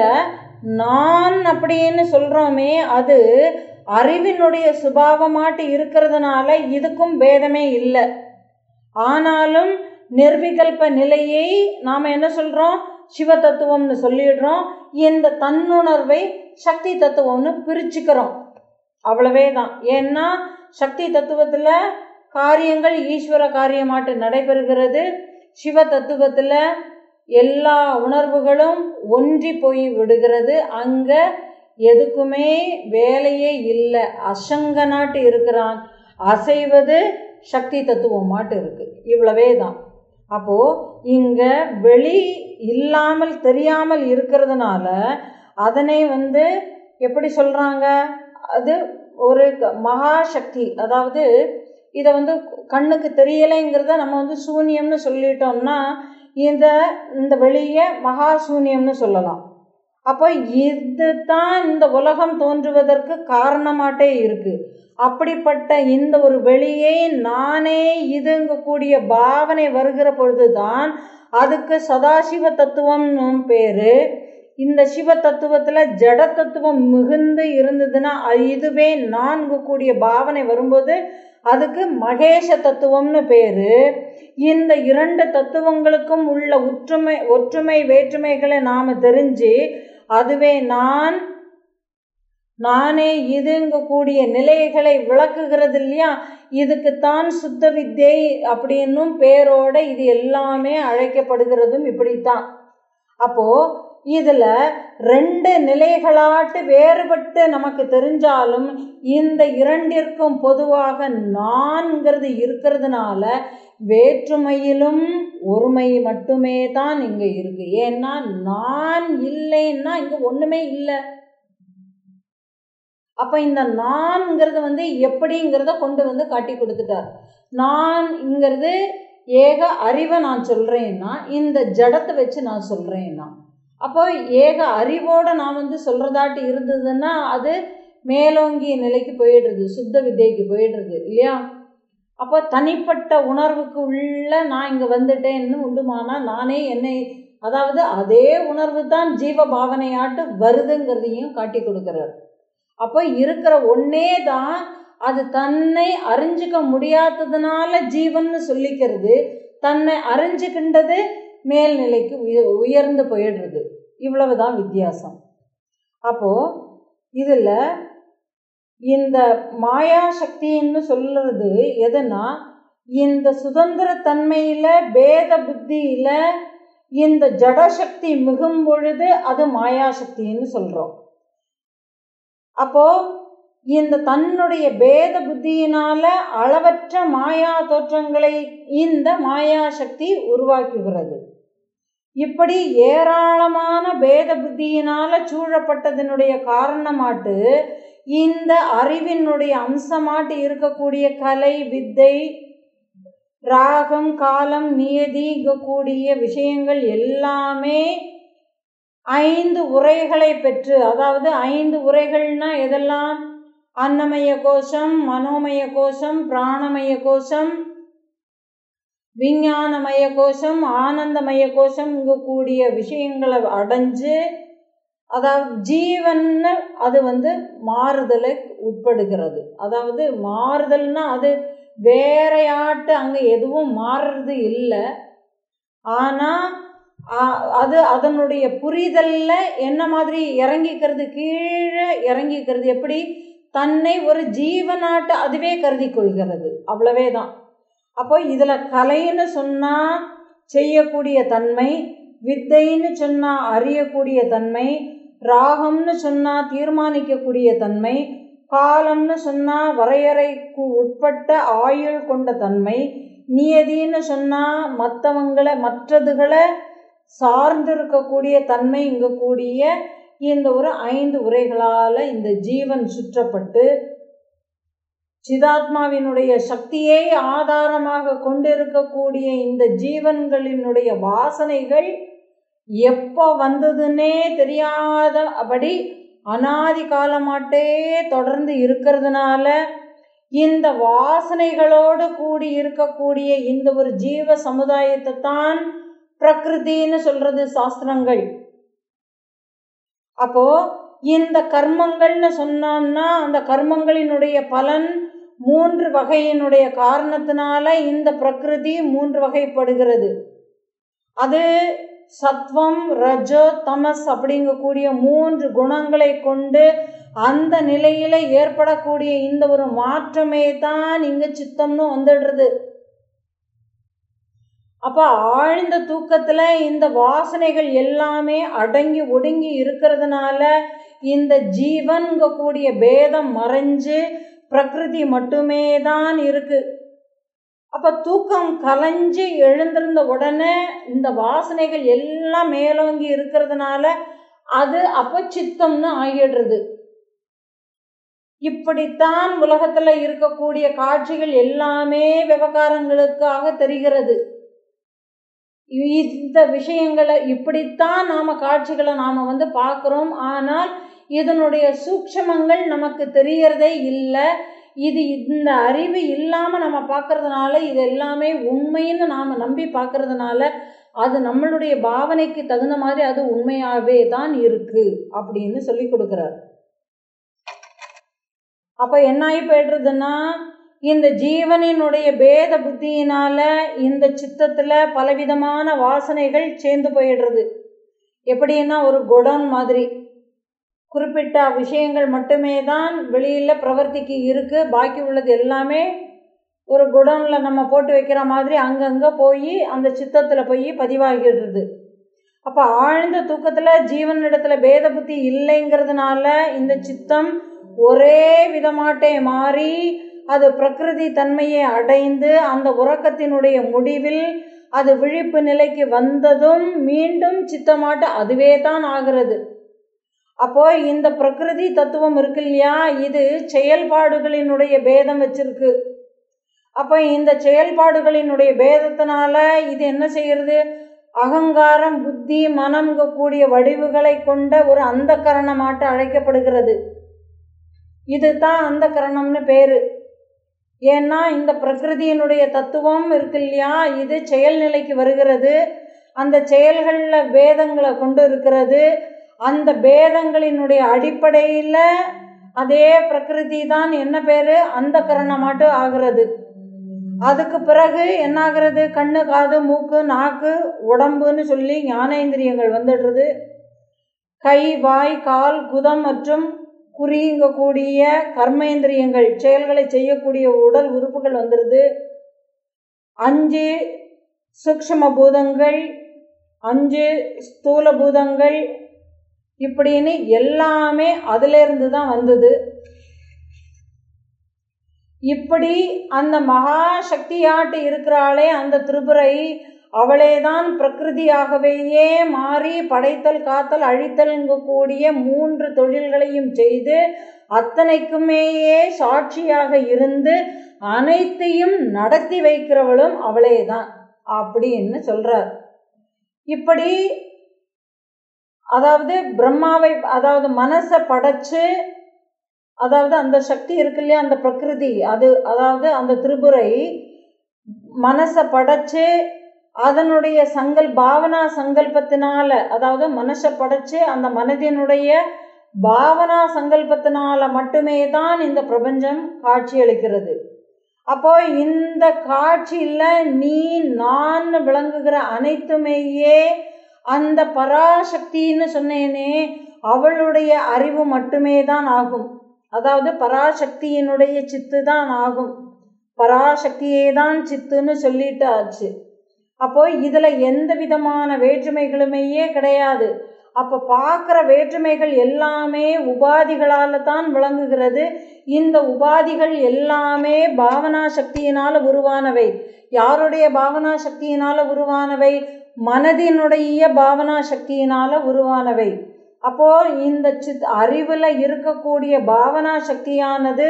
[SPEAKER 1] நான் அப்படின்னு சொல்கிறோமே அது அறிவினுடைய சுபாவமாட்டு இருக்கிறதுனால இதுக்கும் பேதமே இல்லை ஆனாலும் நிர்விகல்ப நிலையை நாம் என்ன சொல்கிறோம் சிவ தத்துவம்னு சொல்லிடுறோம் இந்த தன்னுணர்வை சக்தி தத்துவம்னு பிரிச்சுக்கிறோம் அவ்வளவே தான் ஏன்னா சக்தி தத்துவத்தில் காரியங்கள் ஈஸ்வர காரியமாட்டு நடைபெறுகிறது சிவ தத்துவத்தில் எல்லா உணர்வுகளும் ஒன்றி போய் விடுகிறது அங்கே எதுக்குமே வேலையே இல்லை அசங்க நாட்டு இருக்கிறான் அசைவது சக்தி தத்துவம் மாட்டு இருக்கு இவ்வளவே தான் அப்போ இங்க வெளி இல்லாமல் தெரியாமல் இருக்கிறதுனால அதனை வந்து எப்படி சொல்றாங்க அது ஒரு மகாசக்தி அதாவது இதை வந்து கண்ணுக்கு தெரியலைங்கிறத நம்ம வந்து சூன்யம்னு சொல்லிட்டோம்னா இந்த இந்த வெளியே மகா சூன்யம்னு சொல்லலாம் அப்போ இது தான் இந்த உலகம் தோன்றுவதற்கு காரணமாட்டே இருக்கு அப்படிப்பட்ட இந்த ஒரு வெளியை நானே இதுங்கக்கூடிய பாவனை வருகிற பொழுதுதான் அதுக்கு சதாசிவ தத்துவம்னு பேரு இந்த சிவ தத்துவத்தில் ஜட தத்துவம் மிகுந்து இருந்ததுன்னா இதுவே நான்கு கூடிய பாவனை வரும்போது அதுக்கு மகேஷ தத்துவம்னு பேரு இந்த இரண்டு தத்துவங்களுக்கும் உள்ள ஒற்றுமை ஒற்றுமை வேற்றுமைகளை நாம் தெரிஞ்சு அதுவே நான் நானே இதுங்கக்கூடிய நிலைகளை விளக்குகிறது இல்லையா இதுக்குத்தான் சுத்த வித்தை அப்படின்னும் பேரோட இது எல்லாமே அழைக்கப்படுகிறதும் இப்படித்தான் அப்போ இதில் ரெண்டு நிலைகளாட்டு வேறுபட்டு நமக்கு தெரிஞ்சாலும் இந்த இரண்டிற்கும் பொதுவாக நான்கிறது இருக்கிறதுனால வேற்றுமையிலும் ஒருமை மட்டுமே தான் இங்கே இருக்கு ஏன்னா நான் இல்லைன்னா இங்கே ஒன்றுமே இல்லை அப்போ இந்த நான்ங்கிறது வந்து எப்படிங்கிறத கொண்டு வந்து காட்டி கொடுத்துட்டார் நான்ங்கிறது ஏக அறிவை நான் சொல்கிறேன்னா இந்த ஜடத்தை வச்சு நான் சொல்கிறேன்னா அப்போ ஏக அறிவோடு நான் வந்து சொல்கிறதாட்டி இருந்ததுன்னா அது மேலோங்கிய நிலைக்கு போயிடுறது சுத்த வித்தைக்கு போயிடுறது இல்லையா அப்போ தனிப்பட்ட உணர்வுக்கு உள்ள நான் இங்கே வந்துட்டேன்னு உண்டுமானா நானே என்னை அதாவது அதே உணர்வு தான் ஜீவ பாவனையாட்டு வருதுங்கிறதையும் காட்டி கொடுக்குறார் அப்போ இருக்கிற ஒன்னே தான் அது தன்னை அறிஞ்சிக்க முடியாததுனால ஜீவன்னு சொல்லிக்கிறது தன்னை அறிஞ்சுக்கின்றது மேல்நிலைக்கு உய உயர்ந்து போயிடுறது இவ்வளவுதான் வித்தியாசம் அப்போது இதில் இந்த மாயா சக்தின்னு சொல்கிறது எதுனா இந்த சுதந்திர தன்மையில் பேத புத்தியில் இந்த ஜடசக்தி மிகும் பொழுது அது மாயாசக்தின்னு சொல்கிறோம் அப்போ இந்த தன்னுடைய பேத புத்தியினால அளவற்ற மாயா தோற்றங்களை இந்த மாயா சக்தி உருவாக்குகிறது இப்படி ஏராளமான பேத புத்தியினால சூழப்பட்டதனுடைய காரணமாட்டு இந்த அறிவினுடைய அம்சமாட்டு இருக்கக்கூடிய கலை வித்தை ராகம் காலம் நியதி கூடிய விஷயங்கள் எல்லாமே ஐந்து உரைகளை பெற்று அதாவது ஐந்து உரைகள்னா எதெல்லாம் அன்னமய கோஷம் மனோமய கோஷம் பிராணமய கோஷம் விஞ்ஞானமய கோஷம் ஆனந்தமய கோஷம் கூடிய விஷயங்களை அடைஞ்சு அதாவது ஜீவன்னு அது வந்து மாறுதலை உட்படுகிறது அதாவது மாறுதல்னா அது வேறையாட்டு அங்கே எதுவும் மாறுறது இல்லை ஆனால் அது அதனுடைய புரிதலில் என்ன மாதிரி இறங்கிக்கிறது கீழே இறங்கிக்கிறது எப்படி தன்னை ஒரு ஜீவனாட்டு அதுவே கருதி கொள்கிறது அவ்வளவே தான் அப்போ இதில் கலைன்னு சொன்னால் செய்யக்கூடிய தன்மை வித்தைன்னு சொன்னால் அறியக்கூடிய தன்மை ராகம்னு சொன்னால் தீர்மானிக்கக்கூடிய தன்மை காலம்னு சொன்னால் வரையறைக்கு உட்பட்ட ஆயுள் கொண்ட தன்மை நியதின்னு சொன்னால் மற்றவங்களை மற்றதுகளை சார்ந்திருக்கக்கூடிய தன்மை இங்கே கூடிய இந்த ஒரு ஐந்து உரைகளால் இந்த ஜீவன் சுற்றப்பட்டு சிதாத்மாவினுடைய சக்தியை ஆதாரமாக கொண்டிருக்கக்கூடிய இந்த ஜீவன்களினுடைய வாசனைகள் எப்போ வந்ததுன்னே தெரியாதபடி அனாதி காலமாட்டே தொடர்ந்து இருக்கிறதுனால இந்த வாசனைகளோடு கூடி இருக்கக்கூடிய இந்த ஒரு ஜீவ சமுதாயத்தை தான் பிரகிருதின்னு சொல்றது சாஸ்திரங்கள் அப்போ இந்த கர்மங்கள்னு சொன்னோம்னா அந்த கர்மங்களினுடைய பலன் மூன்று வகையினுடைய காரணத்தினால இந்த பிரகிருதி மூன்று வகைப்படுகிறது அது சத்வம் ரஜோ தமஸ் அப்படிங்கக்கூடிய மூன்று குணங்களை கொண்டு அந்த நிலையில ஏற்படக்கூடிய இந்த ஒரு மாற்றமே தான் இங்க சித்தம்னு வந்துடுறது அப்ப ஆழ்ந்த தூக்கத்துல இந்த வாசனைகள் எல்லாமே அடங்கி ஒடுங்கி இருக்கிறதுனால இந்த ஜீவன்க கூடிய பேதம் மறைஞ்சு பிரகிருதி மட்டுமே தான் இருக்கு அப்ப தூக்கம் கலைஞ்சு எழுந்திருந்த உடனே இந்த வாசனைகள் எல்லாம் மேலோங்கி இருக்கிறதுனால அது அப்ப சித்தம்னு ஆகிடுறது இப்படித்தான் உலகத்துல இருக்கக்கூடிய காட்சிகள் எல்லாமே விவகாரங்களுக்காக தெரிகிறது இந்த விஷயங்களை இப்படித்தான் நாம காட்சிகளை நாம வந்து பார்க்குறோம் ஆனால் இதனுடைய சூக்ஷமங்கள் நமக்கு தெரியறதே இல்லை இது இந்த அறிவு இல்லாமல் நம்ம பார்க்கறதுனால இது எல்லாமே உண்மைன்னு நாம் நம்பி பார்க்கறதுனால அது நம்மளுடைய பாவனைக்கு தகுந்த மாதிரி அது உண்மையாகவே தான் இருக்கு அப்படின்னு சொல்லி கொடுக்குறார் அப்போ என்ன ஆகி போய்டுறதுன்னா இந்த ஜீவனினுடைய பேத புத்தியினால இந்த சித்தத்தில் பலவிதமான வாசனைகள் சேர்ந்து போயிடுறது எப்படின்னா ஒரு குடம் மாதிரி குறிப்பிட்ட விஷயங்கள் மட்டுமே தான் வெளியில் பிரவர்த்திக்கு இருக்குது பாக்கி உள்ளது எல்லாமே ஒரு குடோனில் நம்ம போட்டு வைக்கிற மாதிரி அங்கங்கே போய் அந்த சித்தத்தில் போய் பதிவாகிடுறது அப்போ ஆழ்ந்த தூக்கத்தில் ஜீவனிடத்தில் பேத புத்தி இல்லைங்கிறதுனால இந்த சித்தம் ஒரே விதமாட்டே மாறி அது பிரகிருதி தன்மையை அடைந்து அந்த உறக்கத்தினுடைய முடிவில் அது விழிப்பு நிலைக்கு வந்ததும் மீண்டும் சித்தமாட்ட அதுவே தான் ஆகிறது அப்போ இந்த பிரகிருதி தத்துவம் இருக்கு இல்லையா இது செயல்பாடுகளினுடைய பேதம் வச்சிருக்கு அப்போ இந்த செயல்பாடுகளினுடைய பேதத்தினால இது என்ன செய்யறது அகங்காரம் புத்தி மனம் கூடிய வடிவுகளை கொண்ட ஒரு அந்த கரணமாட்டு அழைக்கப்படுகிறது இது தான் அந்த கரணம்னு பேரு ஏன்னா இந்த பிரகிருதியினுடைய தத்துவம் இருக்கு இல்லையா இது செயல்நிலைக்கு வருகிறது அந்த செயல்களில் பேதங்களை கொண்டு இருக்கிறது அந்த பேதங்களினுடைய அடிப்படையில் அதே பிரகிருதி தான் என்ன பேரு அந்த கரணமாட்டு ஆகிறது அதுக்கு பிறகு என்ன ஆகிறது கண்ணு காது மூக்கு நாக்கு உடம்புன்னு சொல்லி ஞானேந்திரியங்கள் வந்துடுறது கை வாய் கால் குதம் மற்றும் குறிங்கக்கூடிய கர்மேந்திரியங்கள் செயல்களை செய்யக்கூடிய உடல் உறுப்புகள் வந்துடுது அஞ்சு சூக்ஷம பூதங்கள் அஞ்சு ஸ்தூல பூதங்கள் இப்படின்னு எல்லாமே அதிலிருந்து தான் வந்தது இப்படி அந்த மகா சக்தியாட்டு இருக்கிறாளே அந்த திரிபுரை அவளேதான் பிரகிருதியாகவேயே மாறி படைத்தல் காத்தல் அழித்தல்ங்கக்கூடிய மூன்று தொழில்களையும் செய்து அத்தனைக்குமேயே சாட்சியாக இருந்து அனைத்தையும் நடத்தி வைக்கிறவளும் அவளேதான் அப்படின்னு சொல்றார் இப்படி அதாவது பிரம்மாவை அதாவது மனசை படைச்சு அதாவது அந்த சக்தி இருக்கு இல்லையா அந்த பிரகிருதி அது அதாவது அந்த திரிபுரை மனசை படைச்சு அதனுடைய சங்கல் பாவனா சங்கல்பத்தினால அதாவது மனசை படைச்சு அந்த மனதினுடைய பாவனா சங்கல்பத்தினால மட்டுமே தான் இந்த பிரபஞ்சம் காட்சியளிக்கிறது அப்போ இந்த காட்சியில் நீ நான் விளங்குகிற அனைத்துமேயே அந்த பராசக்தின்னு சொன்னேனே அவளுடைய அறிவு மட்டுமே தான் ஆகும் அதாவது பராசக்தியினுடைய சித்து தான் ஆகும் பராசக்தியே தான் சித்துன்னு சொல்லிட்டு ஆச்சு அப்போ இதில் எந்த விதமான வேற்றுமைகளுமேயே கிடையாது அப்போ பார்க்குற வேற்றுமைகள் எல்லாமே உபாதிகளால் தான் விளங்குகிறது இந்த உபாதிகள் எல்லாமே பாவனா சக்தியினால் உருவானவை யாருடைய பாவனா சக்தியினால் உருவானவை மனதினுடைய பாவனா சக்தியினால் உருவானவை அப்போ இந்த சித் அறிவில் இருக்கக்கூடிய பாவனா சக்தியானது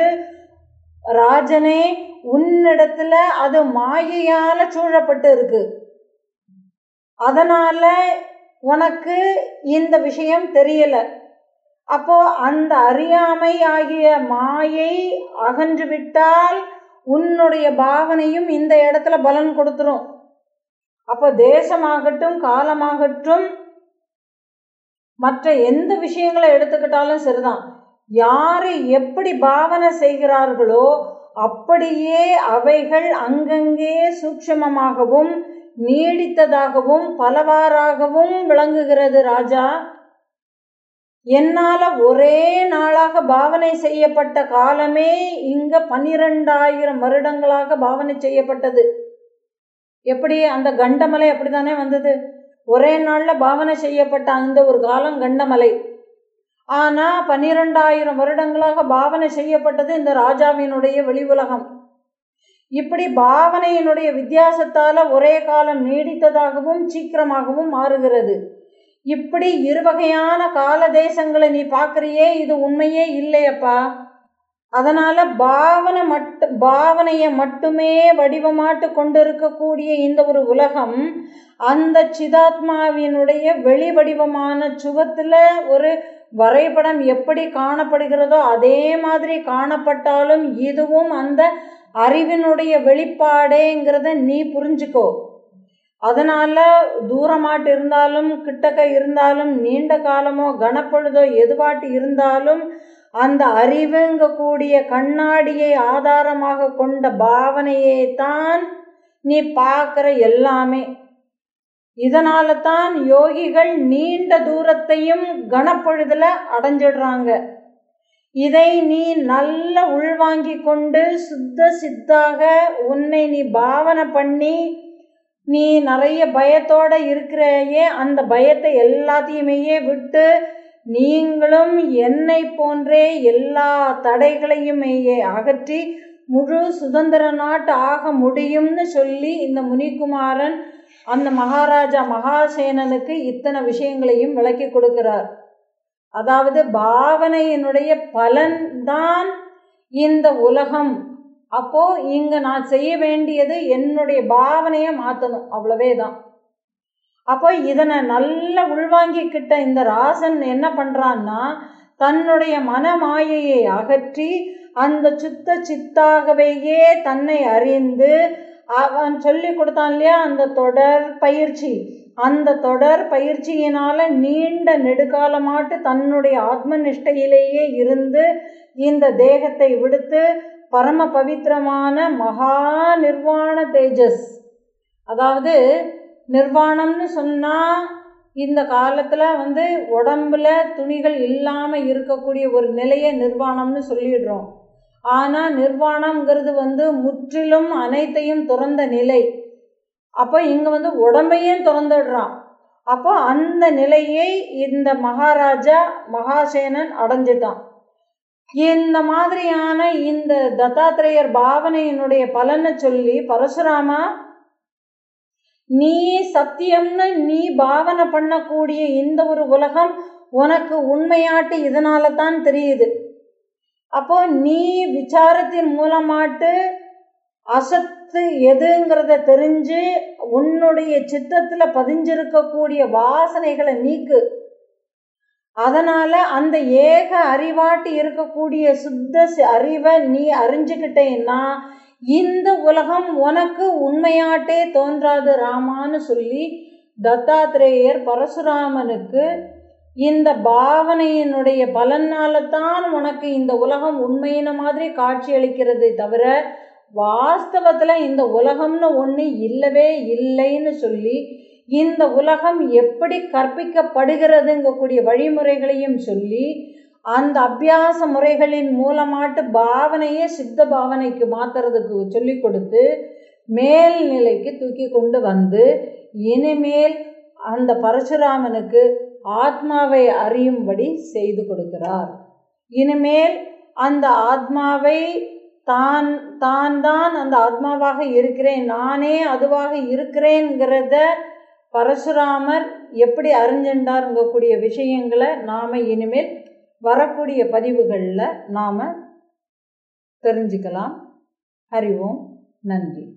[SPEAKER 1] ராஜனே உன்னிடத்துல அது மாயையால சூழப்பட்டு இருக்கு அதனால உனக்கு இந்த விஷயம் தெரியல அப்போ அந்த அறியாமை ஆகிய மாயை அகன்று விட்டால் உன்னுடைய பாவனையும் இந்த இடத்துல பலன் கொடுத்துரும் அப்போ தேசமாகட்டும் காலமாகட்டும் மற்ற எந்த விஷயங்களை எடுத்துக்கிட்டாலும் சரிதான் யார் எப்படி பாவனை செய்கிறார்களோ அப்படியே அவைகள் அங்கங்கே சூக்ஷமமாகவும் நீடித்ததாகவும் பலவாறாகவும் விளங்குகிறது ராஜா என்னால் ஒரே நாளாக பாவனை செய்யப்பட்ட காலமே இங்க பன்னிரெண்டாயிரம் வருடங்களாக பாவனை செய்யப்பட்டது எப்படி அந்த கண்டமலை அப்படித்தானே வந்தது ஒரே நாளில் பாவனை செய்யப்பட்ட அந்த ஒரு காலம் கண்டமலை ஆனால் பன்னிரெண்டாயிரம் வருடங்களாக பாவனை செய்யப்பட்டது இந்த ராஜாவினுடைய வெளி உலகம் இப்படி பாவனையினுடைய வித்தியாசத்தால் ஒரே காலம் நீடித்ததாகவும் சீக்கிரமாகவும் மாறுகிறது இப்படி இருவகையான கால தேசங்களை நீ பார்க்குறியே இது உண்மையே இல்லையப்பா அதனால பாவனை மட்டு பாவனையை மட்டுமே வடிவமாட்டு கொண்டிருக்கக்கூடிய இந்த ஒரு உலகம் அந்த சிதாத்மாவினுடைய வெளி வடிவமான சுகத்தில் ஒரு வரைபடம் எப்படி காணப்படுகிறதோ அதே மாதிரி காணப்பட்டாலும் இதுவும் அந்த அறிவினுடைய வெளிப்பாடேங்கிறத நீ புரிஞ்சுக்கோ அதனால தூரமாட்டு இருந்தாலும் கிட்டக்க இருந்தாலும் நீண்ட காலமோ கனப்பொழுதோ எதுவாட்டு இருந்தாலும் அந்த அறிவுங்கக்கூடிய கண்ணாடியை ஆதாரமாக கொண்ட பாவனையே தான் நீ பார்க்குற எல்லாமே இதனால தான் யோகிகள் நீண்ட தூரத்தையும் கனப்பொழுதுல அடைஞ்சிடுறாங்க இதை நீ நல்ல உள்வாங்கி கொண்டு சுத்த சித்தாக உன்னை நீ பாவனை பண்ணி நீ நிறைய பயத்தோட இருக்கிறையே அந்த பயத்தை எல்லாத்தையுமே விட்டு நீங்களும் என்னை போன்றே எல்லா தடைகளையுமேயே அகற்றி முழு சுதந்திர நாட்டு ஆக முடியும்னு சொல்லி இந்த முனிகுமாரன் அந்த மகாராஜா மகாசேனனுக்கு இத்தனை விஷயங்களையும் விளக்கி கொடுக்கிறார் அதாவது பாவனையினுடைய பலன்தான் இந்த உலகம் அப்போ இங்க நான் செய்ய வேண்டியது என்னுடைய பாவனையை மாற்றணும் அவ்வளவே தான் அப்போ இதனை நல்ல உள்வாங்கிக்கிட்ட இந்த ராசன் என்ன பண்ணுறான்னா தன்னுடைய மனமாயையை அகற்றி அந்த சுத்த சித்தாகவேயே தன்னை அறிந்து அவன் சொல்லி கொடுத்தான் இல்லையா அந்த தொடர் பயிற்சி அந்த தொடர் பயிற்சியினால நீண்ட நெடுகாலமாட்டு தன்னுடைய ஆத்ம நிஷ்டையிலேயே இருந்து இந்த தேகத்தை விடுத்து பரம பவித்திரமான மகா நிர்வாண தேஜஸ் அதாவது நிர்வாணம்னு சொன்னால் இந்த காலத்தில் வந்து உடம்புல துணிகள் இல்லாமல் இருக்கக்கூடிய ஒரு நிலையை நிர்வாணம்னு சொல்லிடுறோம் ஆனால் நிர்வாணம்ங்கிறது வந்து முற்றிலும் அனைத்தையும் துறந்த நிலை அப்போ இங்கே வந்து உடம்பையும் திறந்துடுறான் அப்போ அந்த நிலையை இந்த மகாராஜா மகாசேனன் அடைஞ்சிட்டான் இந்த மாதிரியான இந்த தத்தாத்திரேயர் பாவனையினுடைய பலனை சொல்லி பரசுராமா நீ சத்தியம்னு நீ பாவனை பண்ணக்கூடிய இந்த ஒரு உலகம் உனக்கு உண்மையாட்டு இதனால தான் தெரியுது அப்போ நீ விசாரத்தின் மூலமாட்டு அசத்து எதுங்கிறத தெரிஞ்சு உன்னுடைய சித்தத்தில் பதிஞ்சிருக்கக்கூடிய வாசனைகளை நீக்கு அதனால அந்த ஏக அறிவாட்டு இருக்கக்கூடிய சுத்த சி- அறிவை நீ அறிஞ்சுக்கிட்டேன்னா இந்த உலகம் உனக்கு உண்மையாட்டே தோன்றாது ராமான்னு சொல்லி தத்தாத்திரேயர் பரசுராமனுக்கு இந்த பாவனையினுடைய பலனால தான் உனக்கு இந்த உலகம் உண்மையின மாதிரி காட்சி அளிக்கிறதே தவிர வாஸ்தவத்தில் இந்த உலகம்னு ஒன்று இல்லவே இல்லைன்னு சொல்லி இந்த உலகம் எப்படி கற்பிக்கப்படுகிறதுங்கக்கூடிய வழிமுறைகளையும் சொல்லி அந்த அபியாச முறைகளின் மூலமாட்டு பாவனையே சித்த பாவனைக்கு மாத்துறதுக்கு சொல்லி கொடுத்து மேல்நிலைக்கு தூக்கி கொண்டு வந்து இனிமேல் அந்த பரசுராமனுக்கு ஆத்மாவை அறியும்படி செய்து கொடுக்கிறார் இனிமேல் அந்த ஆத்மாவை தான் தான் தான் அந்த ஆத்மாவாக இருக்கிறேன் நானே அதுவாக இருக்கிறேங்கிறத பரசுராமர் எப்படி அறிஞ்சின்றாருங்கக்கூடிய விஷயங்களை நாம் இனிமேல் வரக்கூடிய பதிவுகளில் நாம் தெரிஞ்சுக்கலாம் ஹரி ஓம் நன்றி